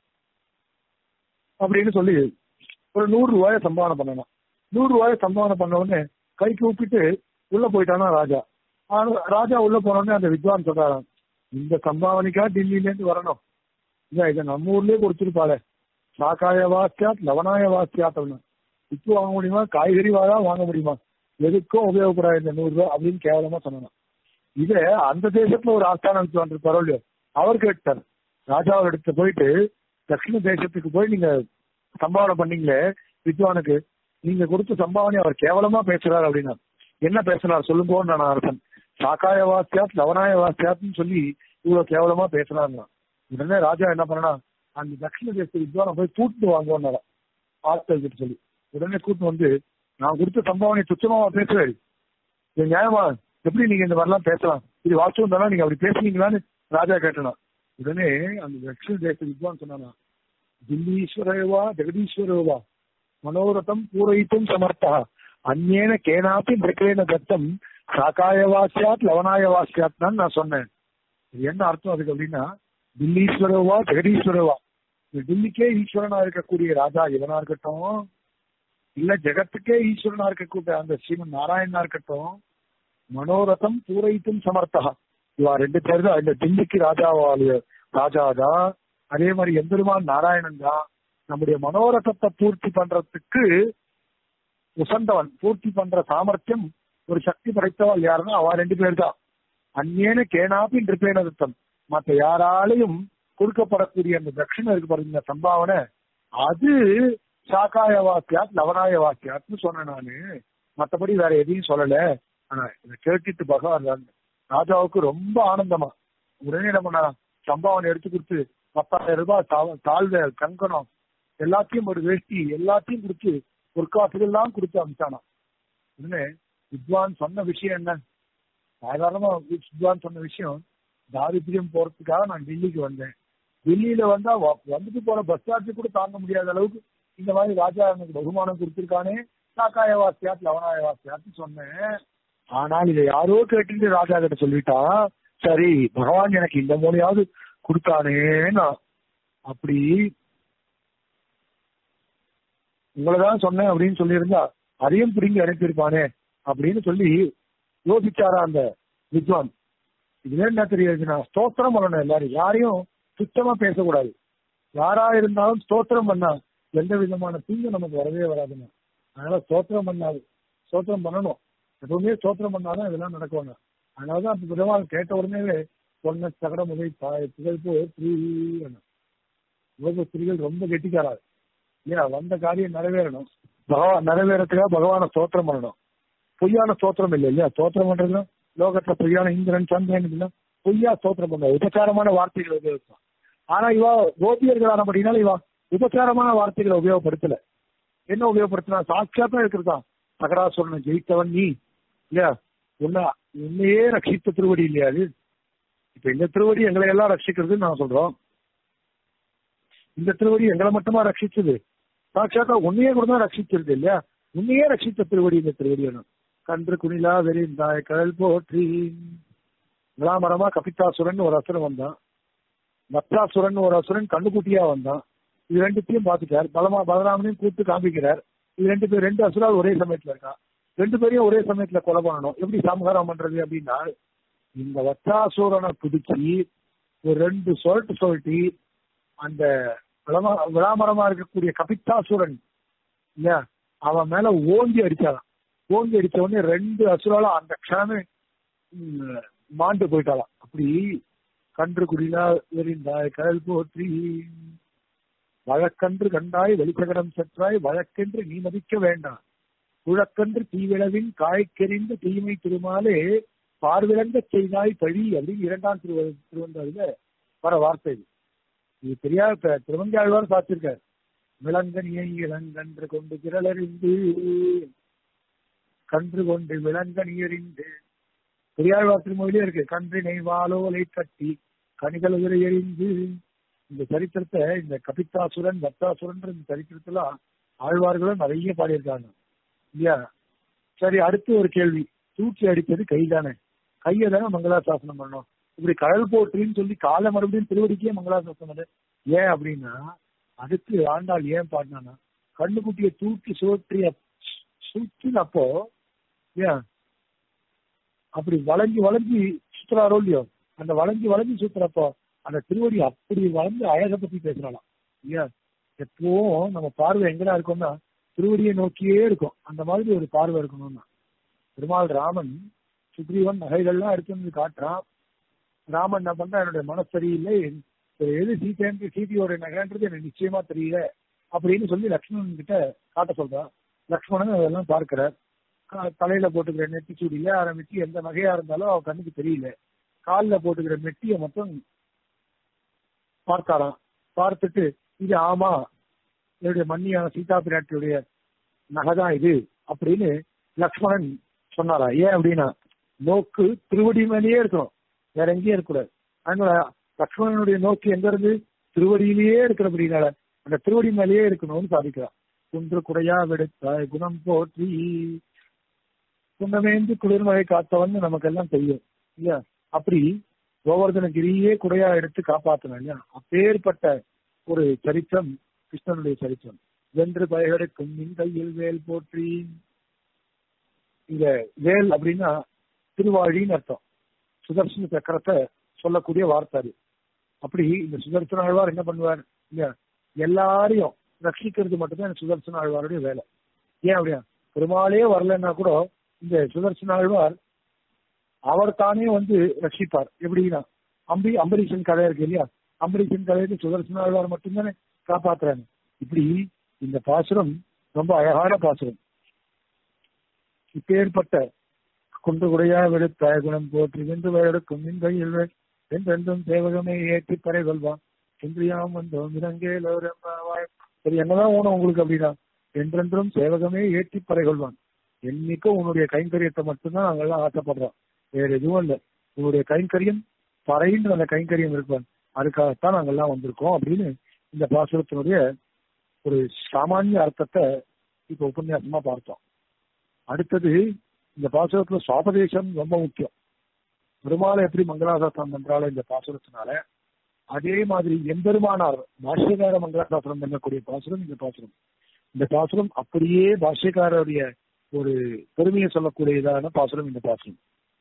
அப்படின்னு சொல்லி ஒரு நூறு ரூபாய சம்பாவனை பண்ணணும் நூறு ரூபாய சம்பாவனை பண்ண உடனே கை கூப்பிட்டு உள்ள போயிட்டானா ராஜா ஆனா ராஜா உள்ள போனோடனே அந்த வித்வான் சொல்றாராம் இந்த சம்பாவனைக்கா டெல்லியில இருந்து வரணும் இல்ல இதை நம்ம ஊர்லயே கொடுத்துருப்பாளே சாக்காய வாசியாத் லவனாய வாசியாத் அப்படின்னு உப்பு வாங்க முடியுமா காய்கறி வாழா வாங்க முடியுமா எதுக்கும் உபயோகப்படாது இந்த நூறு ரூபாய் அப்படின்னு கேவலமா சொன்னான் இத அந்த தேசத்துல ஒரு ஆஸ்தான வித்வான் இருப்பாரோ இல்லையோ அவர் கேட்டார் ராஜாவை எடுத்து போயிட்டு தட்சிண தேசத்துக்கு போய் நீங்க சம்பாவனை பண்ணீங்களே வித்வானுக்கு நீங்க கொடுத்த சம்பாவனை அவர் கேவலமா பேசுறாரு அப்படின்னா என்ன பேசுறாரு சொல்லுங்கன்னு நான் அரசன் சாக்காய வாசியாத் லவனாய வாசியாத்னு சொல்லி இவ்வளவு கேவலமா பேசுறாருன்னா உடனே ராஜா என்ன பண்ணனா அந்த தட்சிண தேச வித்வானை போய் கூட்டு வாங்குவோம் ஆட்கள் கிட்ட சொல்லி உடனே கூட்டு வந்து நான் கொடுத்த சம்பாவனை துச்சமாவா பேசுறாரு இது நியாயமா எப்படி நீங்க இந்த மாதிரிலாம் பேசலாம் இது வாஸ்தவம் தானே நீங்க அப்படி பேசுனீங்களான்னு ராஜா கேட்டனா உடனே அந்த தட்சிண தேச வித்வான் சொன்னானா தில்லீஸ்வரேவா ஜெகதீஸ்வரேவா மனோரதம் பூரயித்தும் சமர்த்தா அந்நேன கேனாப்பி மிருக்கேன தத்தம் சாக்காய வாசியாத் லவனாய வாசியாத் தான் நான் சொன்னேன் இது என்ன அர்த்தம் அதுக்கு அப்படின்னா தில்லீஸ்வரவா ஜெகதீஸ்வரவா இந்த தில்லிக்கே ஈஸ்வரனா இருக்கக்கூடிய ராஜா இவனா இருக்கட்டும் இல்ல ஜெகத்துக்கே ஈஸ்வரனா இருக்கக்கூடிய அந்த ஸ்ரீமன் நாராயணனா இருக்கட்டும் மனோரதம் பூரைத்தும் சமர்த்தா இவா ரெண்டு பேர் தான் இந்த தில்லிக்கு ராஜாவாலிய ராஜாதான் அதே மாதிரி எம்பெருமான் நாராயணன் தான் நம்முடைய மனோரதத்தை பூர்த்தி பண்றதுக்கு உசந்தவன் பூர்த்தி பண்ற சாமர்த்தியம் ஒரு சக்தி படைத்தவள் யாருன்னா அவ ரெண்டு பேர் தான் அந்நேன கேனாப்பி நிருப்பேனதத்தம் மத்த யாராலையும் கொடுக்கப்படக்கூடிய அந்த தட்சிணம் இருக்கு பாருங்க இந்த சம்பாவனை அது சாக்காய வாக்கியாத் லவனாய வாக்கியாத்னு சொன்னேன் நானு மத்தபடி வேற எதையும் சொல்லல ஆனா இதை கேட்டுட்டு பகவான் ராஜாவுக்கு ரொம்ப ஆனந்தமா உடனே என்ன பண்ணா சம்பாவனை எடுத்து கொடுத்து பத்தாயிரம் ரூபாய் தாழ்வ கங்கணம் எல்லாத்தையும் ஒரு வேஷ்டி எல்லாத்தையும் கொடுத்து பொற்காசுகள்லாம் கொடுத்து அமிச்சானா உடனே வித்வான் சொன்ன விஷயம் என்ன சாதாரணமா வித்வான் சொன்ன விஷயம் தாரித்திரியம் போறதுக்காக நான் டெல்லிக்கு வந்தேன் டெல்லியில வந்தா வந்துட்டு போற பஸ் சார்ஜ் கூட தாங்க முடியாத அளவுக்கு இந்த மாதிரி ராஜா எனக்கு பகுமானம் கொடுத்திருக்கானே சாக்காய வாசியாத் லவனாய வாசியாத்னு சொன்னேன் ஆனால் இதை யாரோ கேட்டு ராஜா கிட்ட சொல்லிட்டா சரி பகவான் எனக்கு இந்த மூலையாவது கொடுத்தானேன்னா அப்படி உங்களதான் சொன்னேன் அப்படின்னு சொல்லியிருந்தா அதையும் பிடிங்கி அனுப்பியிருப்பானே அப்படின்னு சொல்லி யோசிச்சாரா அந்த வித்வான் இதுல என்ன தெரியுதுன்னா ஸ்தோத்திரம் பண்ணணும் எல்லாரும் யாரையும் சுத்தமா பேசக்கூடாது யாரா இருந்தாலும் ஸ்தோத்திரம் பண்ணா எந்த விதமான தீங்கு நமக்கு வரவே வராதுங்க அதனால ஸ்தோத்திரம் பண்ணாது ஸ்தோத்திரம் பண்ணணும் எப்பவுமே ஸ்தோத்திரம் பண்ணாதான் இதெல்லாம் நடக்குவாங்க அதனாலதான் அந்த விதமாக கேட்ட உடனே பொண்ண சகட முதல் புகழ் போ ஸ்ரீ ஸ்திரீகள் ரொம்ப கெட்டிக்காராது இல்லையா வந்த காரியம் நிறைவேறணும் பகவான் நிறைவேறதுக்காக பகவான ஸ்தோத்திரம் பண்ணணும் பொய்யான ஸ்தோத்திரம் இல்லை இல்லையா ஸ்தோத்திரம் பண்றதுன்னா லோகத்துல பொய்யான இந்திரன் சந்திரன் இதெல்லாம் பொய்யா ஸ்தோத்திரம் பண்ண உபச்சாரமான வார்த்தைகளை உபயோகிப்பான் ஆனா இவா கோபியர்களான அப்படின்னால இவா உபச்சாரமான வார்த்தைகளை உபயோகப்படுத்தல என்ன உபயோகப்படுத்தினா சாட்சியாத்தான் இருக்கிறதான் சகடாசுரனை ஜெயித்தவன் நீ இல்லையா உன்ன உன்னையே ரட்சித்த திருவடி இல்லையா அது இப்ப இந்த திருவடி எங்களை எல்லாம் ரட்சிக்கிறதுன்னு நான் சொல்றோம் இந்த திருவடி எங்களை மட்டுமா ரட்சிச்சது சாட்சாத்தா உன்னையே கூட தான் ரட்சிச்சிருது இல்லையா உன்னையே ரட்சித்த திருவடி இந்த திருவடி வேணும் கன்று குணிலா வெறிந்தாய் கடல் போற்றி விளாமரமா கபித்தாசுரன் ஒரு அசுரன் வந்தான் வத்ராசுரன் ஒரு அசுரன் கண்ணுக்குட்டியா வந்தான் இது ரெண்டுத்தையும் பார்த்துட்டார் பலமா பலராமனையும் கூப்பிட்டு காமிக்கிறார் இது ரெண்டு பேர் ரெண்டு அசுரால் ஒரே சமயத்துல இருக்கா ரெண்டு பேரையும் ஒரே சமயத்துல கொலை பண்ணணும் எப்படி சமகாரம் பண்றது அப்படின்னா இந்த வத்ராசுரனை பிடிச்சி ஒரு ரெண்டு சொல் சொல்லிட்டு அந்த விளம- விளாமரமா இருக்கக்கூடிய கபித்தாசுரன் இல்லையா அவன் மேல ஓங்கி அடிச்சாலாம் ஓங்கி அடிச்ச உடனே ரெண்டு அசுராலும் அந்த க்ஷணமே ம், மாண்டு போயிட்டாலாம் அப்படி கன்று குடிலா எறிந்தாய் கடல் போற்றி வழக்கன்று கண்டாய் வெளிச்சகடம் செற்றாய் வழக்கென்று நீ மதிக்க வேண்டாம் குழக்கன்று தீவிளவின் காய்க்கெறிந்த தீமை திருமாலே பார்விளங்க செய்தாய் பழி அப்படின்னு இரண்டாம் திரு திருவந்தாதில வர வார்த்தை இது இது தெரியாத திருவங்காழ்வார் பார்த்திருக்கார் விலங்கனியை இளங்கன்று கொண்டு திரளறிந்து கன்று கொண்டு விலங்கனியறிந்து பெரியாழ்வார் திருமொழியிலே இருக்கு கன்றினை வாலோலை கட்டி கனிகள் உதிரை எறிந்து இந்த சரித்திரத்தை இந்த கபித்தாசுரன் வத்தாசுரன் இந்த சரித்திரத்துல ஆழ்வார்களும் நிறைய பாடியிருக்காங்க இல்லையா சரி அடுத்து ஒரு கேள்வி தூக்கி அடித்தது கைதானே கையை தானே மங்களாசாசனம் பண்ணணும் இப்படி கடல் போற்றின்னு சொல்லி காலை மறுபடியும் திருவடிக்கே மங்களாசாசனம் பண்ணு ஏன் அப்படின்னா அடுத்து ஆண்டாள் ஏன் பாடினானா கண்ணுக்குட்டியை தூக்கி சுழற்றிய சுற்றினப்போ ஏன் அப்படி வளைஞ்சு வளைஞ்சு சுத்துறாரோ இல்லையோ அந்த வளைஞ்சு வளைஞ்சு சுத்துறப்போ அந்த திருவடி அப்படி வளைஞ்சு அழகை பத்தி பேசுறாளாம் இல்லையா எப்பவும் நம்ம பார்வை எங்கடா இருக்கும்னா திருவடியை நோக்கியே இருக்கும் அந்த மாதிரி ஒரு பார்வை இருக்கணும்னா பெருமாள் ராமன் சுக்ரீவன் நகைகள்லாம் எடுத்து வந்து காட்டுறான் ராமன் என்ன பண்றா என்னுடைய மனசு சரியில்லை சரி, எது சீத்தைன்ற சீதையோட நகைன்றது எனக்கு நிச்சயமா தெரியல அப்படின்னு சொல்லி லக்ஷ்மணன் கிட்ட காட்ட சொல்றான் லக்ஷ்மணன் அதெல்லாம் பார்க்கிறார் கா- தலையில போட்டுக்கிற நெத்திச்சூடியில ஆரம்பிச்சு எந்த நகையா இருந்தாலும் அவ கண்ணுக்கு தெரியல காலில் போட்டுக்கிற மெட்டியை மட்டும் பார்த்தாராம் பார்த்துட்டு இது ஆமா என்னுடைய மன்னியான சீதா பிராட்டியுடைய நகைதான் இது அப்படின்னு லக்ஷ்மணன் சொன்னாரா ஏன் அப்படின்னா நோக்கு திருவடி மேலேயே இருக்கணும் வேற எங்கேயும் இருக்கக்கூடாது அதனால லக்ஷ்மணனுடைய நோக்கு எங்க இருந்து திருவடியிலேயே இருக்கிறபடினால அந்த திருவடி மேலேயே இருக்கணும்னு சாதிக்கிறார் குன்று குடையா வெடுத்தாய் குணம் போற்றி குண்டமேந்து குளிர்மழை காத்தவன் நமக்கெல்லாம் தெரியும் இல்லையா அப்படி கோவர்தனகிரியே குடையா எடுத்து காப்பாத்தணும் இல்லையா அப்பேற்பட்ட ஒரு சரித்திரம் கிருஷ்ணனுடைய சரித்திரம் வென்று பயகடைக்கும் நின் கையில் வேல் போற்றி இங்க வேல் அப்படின்னா திருவாழின்னு அர்த்தம் சுதர்சன சக்கரத்தை சொல்லக்கூடிய வார்த்தை அது அப்படி இந்த சுதர்சன ஆழ்வார் என்ன பண்ணுவார் இல்லையா எல்லாரையும் ரட்சிக்கிறது மட்டும்தான் இந்த சுதர்சன ஆழ்வாருடைய வேலை ஏன் அப்படியா பெருமாளே வரலன்னா கூட இந்த சுதர்சன ஆழ்வார் அவர் தானே வந்து ரட்சிப்பார் எப்படின்னா அம்பி அம்பரீஷன் கதை இருக்கு இல்லையா அம்பரீஷன் கதைக்கு சுதர்சன ஆழ்வார் மட்டும்தானே காப்பாத்துறாங்க இப்படி இந்த பாசுரம் ரொம்ப அழகான பாசுரம் இப்பேற்பட்ட குன்று குடையா வெடுத்த குணம் போற்றி வென்று வயடுக்கும் நின் கையில் என்றென்றும் சேவகமே ஏற்றி பறை கொள்வான் இன்றியாம் வந்தோம் இறங்கே சரி என்னதான் ஊனம் உங்களுக்கு அப்படின்னா என்றென்றும் சேவகமே ஏற்றி பறை கொள்வான் என்னைக்கும் உன்னுடைய கைங்கரியத்தை மட்டும்தான் நாங்கெல்லாம் ஆசைப்படுறோம் வேற எதுவும் இல்லை உன்னுடைய கைங்கரியம் பறைன்ற அந்த கைங்கரியம் இருப்பான் அதுக்காகத்தான் நாங்கெல்லாம் வந்திருக்கோம் அப்படின்னு இந்த பாசுரத்தினுடைய ஒரு சாமானிய அர்த்தத்தை இப்ப உபன்யாசமா பார்த்தோம் அடுத்தது இந்த பாசுரத்துல சுவாபதேசம் ரொம்ப முக்கியம் பெருமாளை எப்படி மங்களாசாசனம் பண்றாளோ இந்த பாசுரத்தினால அதே மாதிரி எம்பெருமானார் பாஷ்யகார மங்களாசாசனம் பண்ணக்கூடிய பாசுரம் இந்த பாசுரம் இந்த பாசுரம் அப்படியே பாஷ்யக்காரருடைய ஒரு பெருமையை சொல்லக்கூடியதான பாசுரம் இந்த பாசுரம்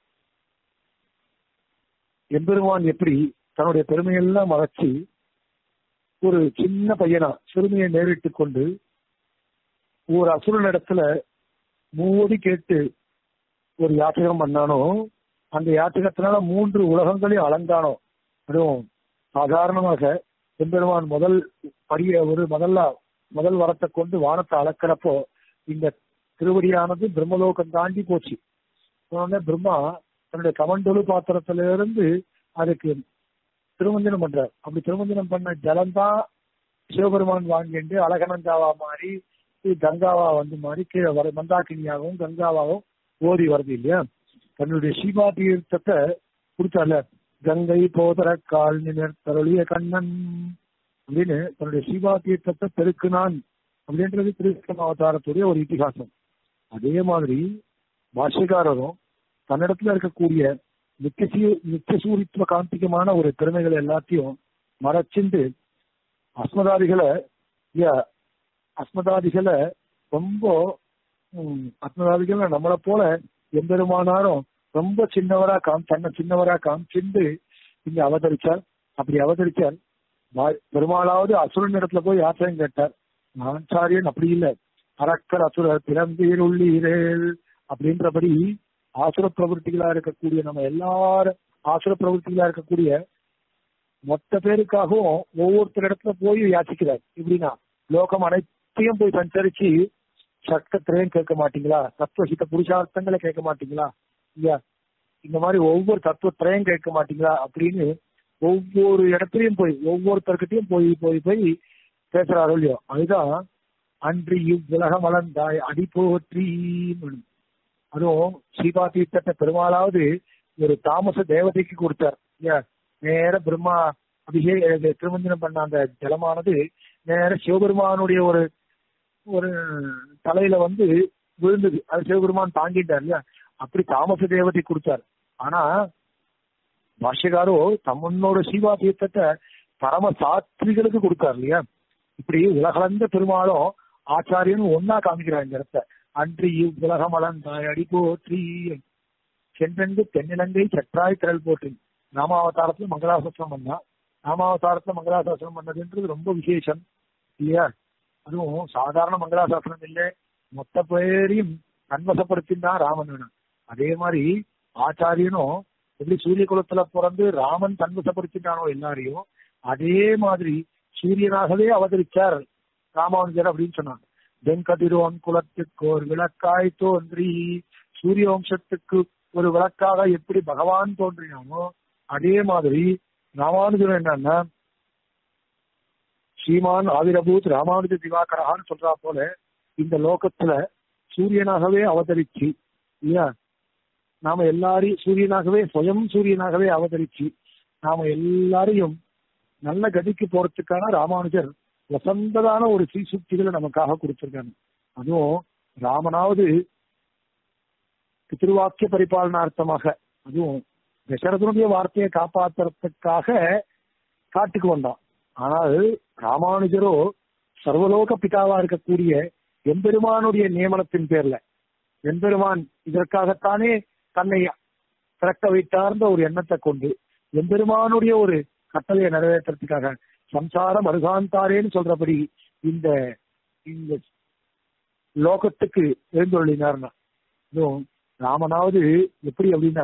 எம்பெருமான் எப்படி தன்னுடைய பெருமையெல்லாம் மறைச்சு ஒரு சின்ன பையனா சிறுமியை நேரிட்டு கொண்டு ஒரு அசுரனிடத்துல மூடி கேட்டு ஒரு யாத்திரம் பண்ணானோ அந்த யாத்திரத்தினால மூன்று உலகங்களையும் அளந்தானோ அதுவும் சாதாரணமாக எம்பெருமான் முதல் படிய ஒரு முதல்ல முதல் வரத்தை கொண்டு வானத்தை அளக்கிறப்போ இந்த திருவடியானது பிரம்மலோகம் தாண்டி போச்சு உடனே பிரம்மா தன்னுடைய கமண்டொழு பாத்திரத்துல இருந்து அதுக்கு திருமஞ்சனம் பண்றார் அப்படி திருமஞ்சனம் பண்ண ஜலம்தான் சிவபெருமான் வாங்கிட்டு அழகனந்தாவா மாறி இது கங்காவா வந்து மாறி கீழே வர மந்தாக்கினியாகவும் கங்காவாகவும் ஓடி வருது இல்லையா தன்னுடைய சீமா தீர்த்தத்தை கொடுத்தார்ல கங்கை போதர கால் நினர் தருளிய கண்ணன் அப்படின்னு தன்னுடைய சீமா தீர்த்தத்தை பெருக்குனான் அப்படின்றது திருவிக்ரம அவதாரத்துடைய ஒரு இதிகாசம் அதே மாதிரி பாஷ்யக்காரரும் தன்னிடத்துல இருக்கக்கூடிய நித்திய நித்தியசூரித்துவ காந்திகமான ஒரு திறமைகள் எல்லாத்தையும் மறைச்சிண்டு அஸ்மதாதிகளை யா- அஸ்மதாதிகளை ரொம்ப ம், அஸ்மதாதிகளை நம்மளை போல எம்பெருமானாரும் ரொம்ப சின்னவரா காம் தன்னை சின்னவரா காமிச்சிண்டு இங்க அவதரிச்சார் அப்படி அவதரிச்சார் வா- பெருமாளாவது அசுரன் இடத்துல போய் ஆசிரியம் கேட்டார் ஆச்சாரியன் அப்படி இல்லை அரக்கர் அசுரர் பிறந்தீர் உள்ளீரேல் அப்படின்றபடி ஆசுர பிரவருத்திகளா இருக்கக்கூடிய நம்ம எல்லாரும் ஆசுர பிரவருத்திகளா இருக்கக்கூடிய மொத்த பேருக்காகவும் ஒவ்வொருத்தர் இடத்துல போய் யாச்சிக்கிறார் எப்படின்னா லோகம் அனைத்தையும் போய் சஞ்சரிச்சு சட்டத்திலையும் கேட்க மாட்டீங்களா தத்துவசித்த புருஷார்த்தங்களை கேட்க மாட்டீங்களா இல்லையா இந்த மாதிரி ஒவ்வொரு தத்துவத்திலையும் கேட்க மாட்டீங்களா அப்படின்னு ஒவ்வொரு இடத்துலயும் போய் ஒவ்வொருத்தர்கிட்டயும் போய் போய் போய் பேசுறாரோ இல்லையோ அதுதான் அன்று இவ்வுலகம் வளர்ந்தாய் அடி போற்றி அதுவும் ஸ்ரீபா தீர்த்தத்தை பெருமாளாவது ஒரு தாமச தேவதைக்கு கொடுத்தார் இல்லையா நேர பிரம்மா அபிஷேக இது திருமஞ்சனம் பண்ண அந்த ஜலமானது நேர சிவபெருமானுடைய ஒரு ஒரு தலையில வந்து விழுந்தது அது சிவபெருமான் தாங்கிட்டார் இல்லையா அப்படி தாமச தேவதை கொடுத்தார் ஆனா பாஷ்யகாரோ தம்மனோட சீவா தீர்த்தத்தை பரம சாத்விகளுக்கு கொடுத்தார் இல்லையா இப்படி உலகளந்த பெருமாளும் ஆச்சாரியனும் ஒன்னா காமிக்கிறார் இந்த இடத்த அன்று இவ்வுலகம் அளந்தாய் அடி போற்றி சென்றென்று தென்னிலங்கை சற்றாய் திரள் போற்றி நாமாவதாரத்துல மங்களாசாசனம் பண்ணா நாமாவதாரத்துல மங்களாசாசனம் பண்ணதுன்றது ரொம்ப விசேஷம் இல்லையா அதுவும் சாதாரண மங்களாசாசனம் இல்லை மொத்த பேரையும் கண்வசப்படுத்தின்தான் ராமன் வேணும் அதே மாதிரி ஆச்சாரியனும் எப்படி சூரிய குலத்துல பிறந்து ராமன் தன்வசப்படுத்தினானோ எல்லாரையும் அதே மாதிரி சூரியனாகவே அவதரிச்சார் ராமானுஜர் அப்படின்னு சொன்னாங்க வெங்கதிரோன் குலத்துக்கு ஒரு விளக்காய் தோன்றி சூரிய வம்சத்துக்கு ஒரு விளக்காக எப்படி பகவான் தோன்றினானோ அதே மாதிரி ராமானுஜர் என்னன்னா ஸ்ரீமான் ஆவிரபூத் ராமானுஜ திவாகரஹான்னு சொல்றா போல இந்த லோகத்துல சூரியனாகவே அவதரிச்சு இல்லையா நாம எல்லாரையும் சூரியனாகவே சுயம் சூரியனாகவே அவதரிச்சு நாம எல்லாரையும் நல்ல கதிக்கு போறதுக்கான ராமானுஜர் வசந்ததான ஒரு சீசுக்திகளை நமக்காக கொடுத்திருக்காங்க அதுவும் ராமனாவது திருவாக்கிய பரிபாலனார்த்தமாக அதுவும் தசரதனுடைய வார்த்தையை காப்பாத்துறதுக்காக காட்டுக்கு வந்தான் ஆனால் ராமானுஜரோ சர்வலோக பிதாவா இருக்கக்கூடிய எம்பெருமானுடைய நியமனத்தின் பேர்ல எம்பெருமான் இதற்காகத்தானே தன்னை திறக்க வைத்தார்ந்த ஒரு எண்ணத்தை கொண்டு எம்பெருமானுடைய ஒரு கட்டளையை நிறைவேற்றுறதுக்காக சம்சாரம் அருகாந்தாரேன்னு சொல்றபடி இந்த இந்த லோகத்துக்கு எழுந்தொள்ளினார்னா இதுவும் ராமனாவது எப்படி அப்படின்னா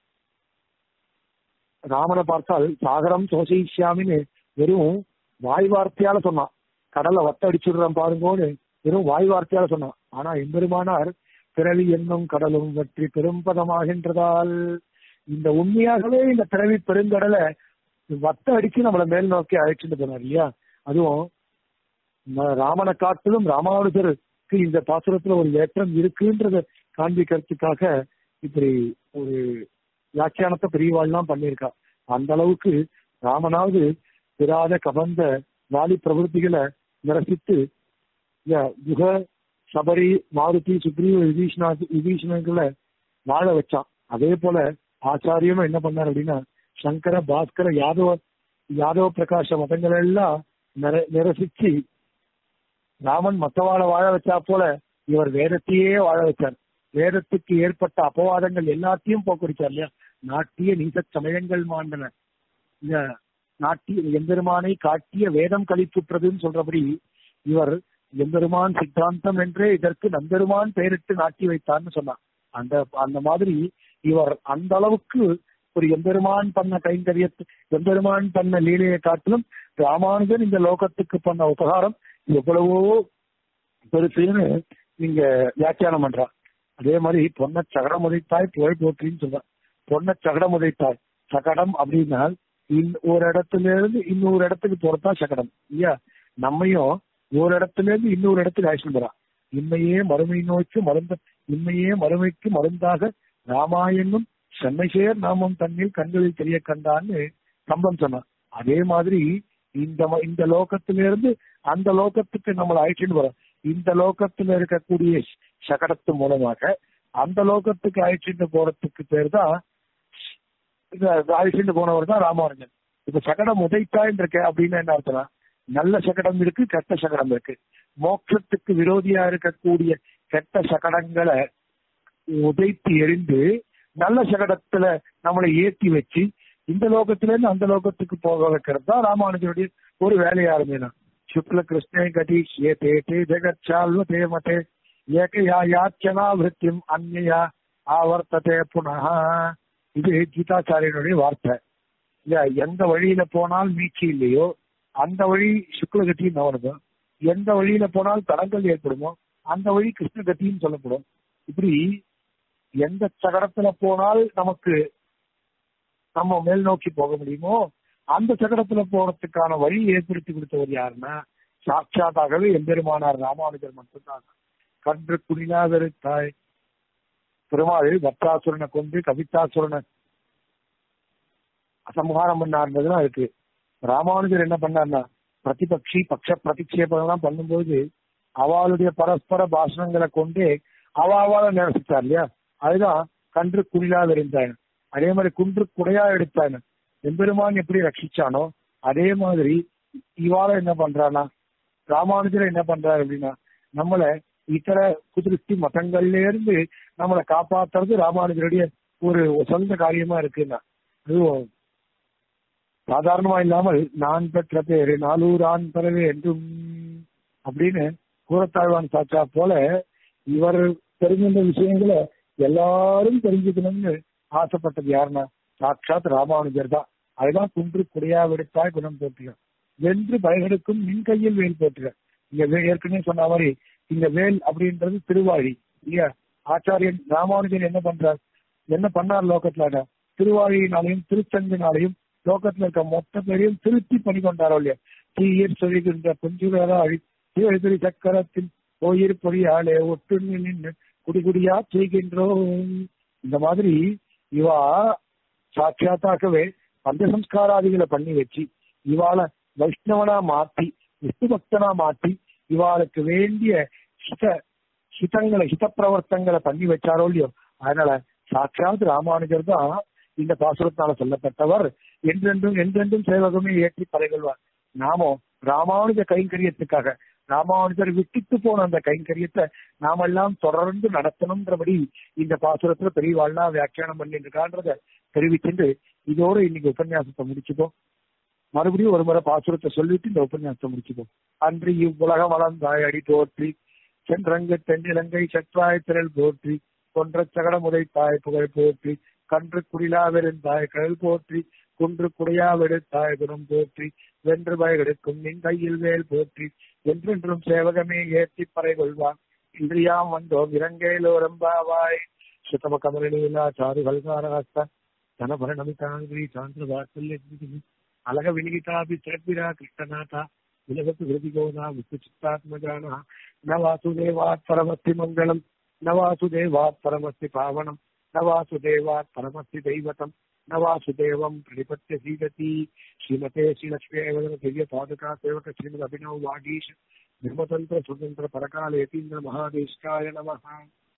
ராமனை பார்த்தால் சாகரம் சோசிஷ்யாமின்னு வெறும் வாய் வார்த்தையால சொன்னான் கடலை வத்த அடிச்சுடுறான் பாருங்கோன்னு வெறும் வாய் வார்த்தையால சொன்னான் ஆனா எம்பெருமானார் பிறவி என்னும் கடலும் வற்றி பெரும்பதமாகின்றதால் இந்த உண்மையாகவே இந்த பிறவி பெருங்கடலை வத்த அடிச்சு நம்மள மேல் நோக்கி அழைச்சிட்டு போனார் இல்லையா அதுவும் ம- ராமனை காட்டிலும் ராமானுஜருக்கு இந்த பாசுரத்துல ஒரு ஏற்றம் இருக்குன்றத காண்பிக்கிறதுக்காக இப்படி ஒரு வியாக்கியானத்தை பெரியவாள்லாம் பண்ணியிருக்கா அந்த அளவுக்கு ராமனாவது பிராத கபந்த வாலி பிரவருத்திகளை நிரசித்து ய- யுக சபரி மாருதி சுக்ரீவ விபீஷணா விபீஷணங்களை வாழ வச்சான் அதே போல ஆச்சாரியனும் என்ன பண்ணார் அப்படின்னா சங்கர பாஸ்கர யாதவ யாதவ பிரகாஷ மதங்கள் எல்லாம் நிர- நிரசிச்சு ராமன் மத்தவாழ வாழ வச்சா போல இவர் வேதத்தையே வாழ வச்சார் வேதத்துக்கு ஏற்பட்ட அபவாதங்கள் எல்லாத்தையும் போக்கடிச்சார் இல்லையா நாட்டிய நீச சமயங்கள் மாண்டன இந்த நாட்டிய எம்பெருமானை காட்டிய வேதம் கழிப்புற்றதுன்னு சொல்றபடி இவர் எம்பெருமான் சித்தாந்தம் என்றே இதற்கு நம்பெருமான் பெயரிட்டு நாட்டி வைத்தார்னு சொன்னார் அந்த அந்த மாதிரி இவர் அந்த அளவுக்கு ஒரு எம்பெருமான் பண்ண கைங்கரியத்து எம்பெருமான் பண்ண லீலையை காட்டிலும் ராமானுஜன் இந்த லோகத்துக்கு பண்ண உபகாரம் எவ்வளவோ பெருசுன்னு நீங்க வியாக்கியானம் பண்றா அதே மாதிரி பொன்ன சகடம் உதைத்தாய் புகழ் போற்றின்னு சொல்றான் பொன்ன சகடம் உதைத்தாய் சகடம் அப்படின்னா இன் ஒரு இடத்துல இருந்து இன்னொரு இடத்துக்கு போறதா சகடம் இல்லையா நம்மையும் ஒரு இடத்துல இருந்து இன்னொரு இடத்துக்கு அழைச்சிட்டு போறான் இம்மையே மறுமை நோய்க்கு மருந்த இம்மையே மறுமைக்கு மருந்தாக ராமாயணம் செம்மைசேர் நாமம் தன்னில் கண்களில் தெரிய கண்டான்னு கம்பன் சொன்னான் அதே மாதிரி இந்த ம- இந்த லோகத்திலிருந்து அந்த லோகத்துக்கு நம்மளை அழைச்சிட்டு வரோம் இந்த லோகத்துல இருக்கக்கூடிய சகடத்து மூலமாக அந்த லோகத்துக்கு அழைச்சிட்டு போறதுக்கு பேர் தான் இந்த அழைச்சிட்டு போனவர் தான் ராமானுஜன் இப்ப சகடம் உதைத்தாயின் இருக்க அப்படின்னு என்ன அர்த்தம்னா நல்ல சகடம் இருக்கு கெட்ட சகடம் இருக்கு மோட்சத்துக்கு விரோதியா இருக்கக்கூடிய கெட்ட சகடங்களை உதைத்து எரிந்து நல்ல சகடத்துல நம்மளை ஏத்தி வச்சு இந்த லோகத்துல இருந்து அந்த லோகத்துக்கு போக வைக்கிறது தான் ராமானுஜருடைய ஒரு வேலையா இருந்தேன் சுக்ல கிருஷ்ணே கதி ஏ தே தே ஜெகச்சால்வ தே மதே ஏகையா யாச்சனா விருத்தியம் அந்நியா ஆவர்த்ததே புனः இது கீதாச்சாரியனுடைய வார்த்தை இல்ல எந்த வழியில போனால் மீட்சி இல்லையோ அந்த வழி சுக்லகத்தின்னு அவனுக்கும் எந்த வழியில போனால் தடங்கள் ஏற்படுமோ அந்த வழி கிருஷ்ணகத்தின்னு சொல்லப்படும் இப்படி எந்த சகடத்துல போனால் நமக்கு நம்ம மேல் நோக்கி போக முடியுமோ அந்த சகடத்துல போறதுக்கான வழி ஏற்படுத்தி கொடுத்தவர் யாருன்னா சாட்சாத்தாகவே எம்பெருமானார் ராமானுஜர் மட்டும்தான் கன்று குடிலாதருத்தாய் பெருமாள் வட்டாசுரனை கொண்டு கவிதாசுரனை சம்ஹாரம் பண்ணார்ன்றதுலாம் இருக்கு ராமானுஜர் என்ன பண்ணார்னா பிரதிபக்ஷி பக்ஷ பிரதிக்ஷேபம் எல்லாம் பண்ணும்போது அவளுடைய பரஸ்பர பாஷணங்களை கொண்டு அவ அவளை நிரசித்தார் இல்லையா அதுதான் கன்று குடிலாத இருந்தான் அதே மாதிரி குன்று குடையா எடுத்தான் எம்பெருமான் எப்படி ரட்சிச்சானோ அதே மாதிரி இவாள என்ன பண்றானா ராமானுஜர் என்ன பண்றாரு அப்படின்னா நம்மள இத்தர குதிருஷ்டி மதங்கள்ல இருந்து நம்மளை காப்பாத்துறது ராமானுஜருடைய ஒரு சொந்த காரியமா இருக்குன்னா அதுவும் சாதாரணமா இல்லாமல் நான் பெற்ற பேரு நாலூரான் பெற வேண்டும் அப்படின்னு கூறத்தாழ்வான் சாச்சா போல இவர் தெரிஞ்சின்ற விஷயங்களை எல்லாரும் தெரிஞ்சுக்கணும்னு ஆசைப்பட்டது யாருன்னா சாட்சாத் ராமானுஜர் தான் அதுதான் குன்று குடையா விடுத்தாய் குணம் போற்றுக வென்று பயகெடுக்கும் மின் கையில் வேல் போற்றுக இங்க வே- ஏற்கனவே சொன்ன மாதிரி இந்த வேல் அப்படின்றது திருவாழி இல்லையா ஆச்சாரியன் ராமானுஜன் என்ன பண்றார் என்ன பண்ணார் லோகத்துல திருவாழியினாலையும் திருச்சங்கினாலையும் லோகத்துல இருக்க மொத்த பேரையும் திருத்தி பண்ணி கொண்டாரோ இல்லையா தீயிர் சொல்கின்ற குஞ்சுகளாழி தீழ் சக்கரத்தின் கோயிர் பொறியாலே ஒட்டு நின்று குடிகுடியா செய்கின்றோம் இந்த மாதிரி இவா சாட்சாத்தாகவே பஞ்சசம்ஸ்காராதிகளை பண்ணி வச்சு இவாள வைஷ்ணவனா மாத்தி விஷ்ணு பக்தனா மாத்தி இவாளுக்கு வேண்டிய ஹித ஹிதங்களை ஹித பிரவர்த்தங்களை பண்ணி வச்சாரோ இல்லையோ அதனால சாட்சாத் ராமானுஜர் தான் இந்த பாசுரத்தால சொல்லப்பட்டவர் என்றென்றும் என்றென்றும் சேவகமே ஏற்றி பறைகொள்வார் நாமோ ராமானுஜ கைங்கரியத்துக்காக ராமானுஜர் விட்டுட்டு போன அந்த கைங்கரியத்தை நாமெல்லாம் தொடர்ந்து நடத்தணும்ன்றபடி இந்த பாசுரத்துல பெரியவாள்னா வியாக்கியானம் பண்ணிட்டு இருக்கான்றத தெரிவிச்சுட்டு இதோட இன்னைக்கு உபன்யாசத்தை முடிச்சுப்போம் மறுபடியும் ஒரு முறை பாசுரத்தை சொல்லிட்டு இந்த உபன்யாசத்தை முடிச்சுப்போம் அன்று இவ்வுலகம் வளர்ந்தாய் அடி தோற்றி சென்றங்கு தென்னிலங்கை சற்றாய் திரள் போற்றி கொன்ற சகடமுதை தாய் புகழ் போற்றி கன்று குடிலாவிருந்தாய் கடல் போற்றி குன்று குடையாவெடுத்தாய் குணம் போற்றி வென்று பயகெடுக்கும் நின் கையில் வேல் போற்றி என்றென்றும் சேவகமே ஏற்றி பறை கொள்வான் இன்றியாம் வந்தோம் இறங்கேலோரம்பாவாய் சுத்தம கமலீலா சாரு கல்காரஹஸ்த தனபர நமிதாங்கிரி சாந்திர வாத்சல்ய அழக வினிகிதாபி சிறப்பிரா கிருஷ்ணநாதா விலகத்து விருதிகோதா வித்து சித்தாத்மஜானா ந வாசுதேவாத் பரமஸ்தி மங்களம் ந வாசுதேவாத் பரமஸ்தி பாவனம் न वासुदेवात् परमस्ति दैवतम् न वासुदेवम् प्रणिपत्य सीदति श्रीमते श्रीलक्ष्मी दिव्य पादका सेवक श्रीमद अभिनव वागीश निर्मतन्त्र स्वतन्त्र परकाल यतीन्द्र महादेशाय नमः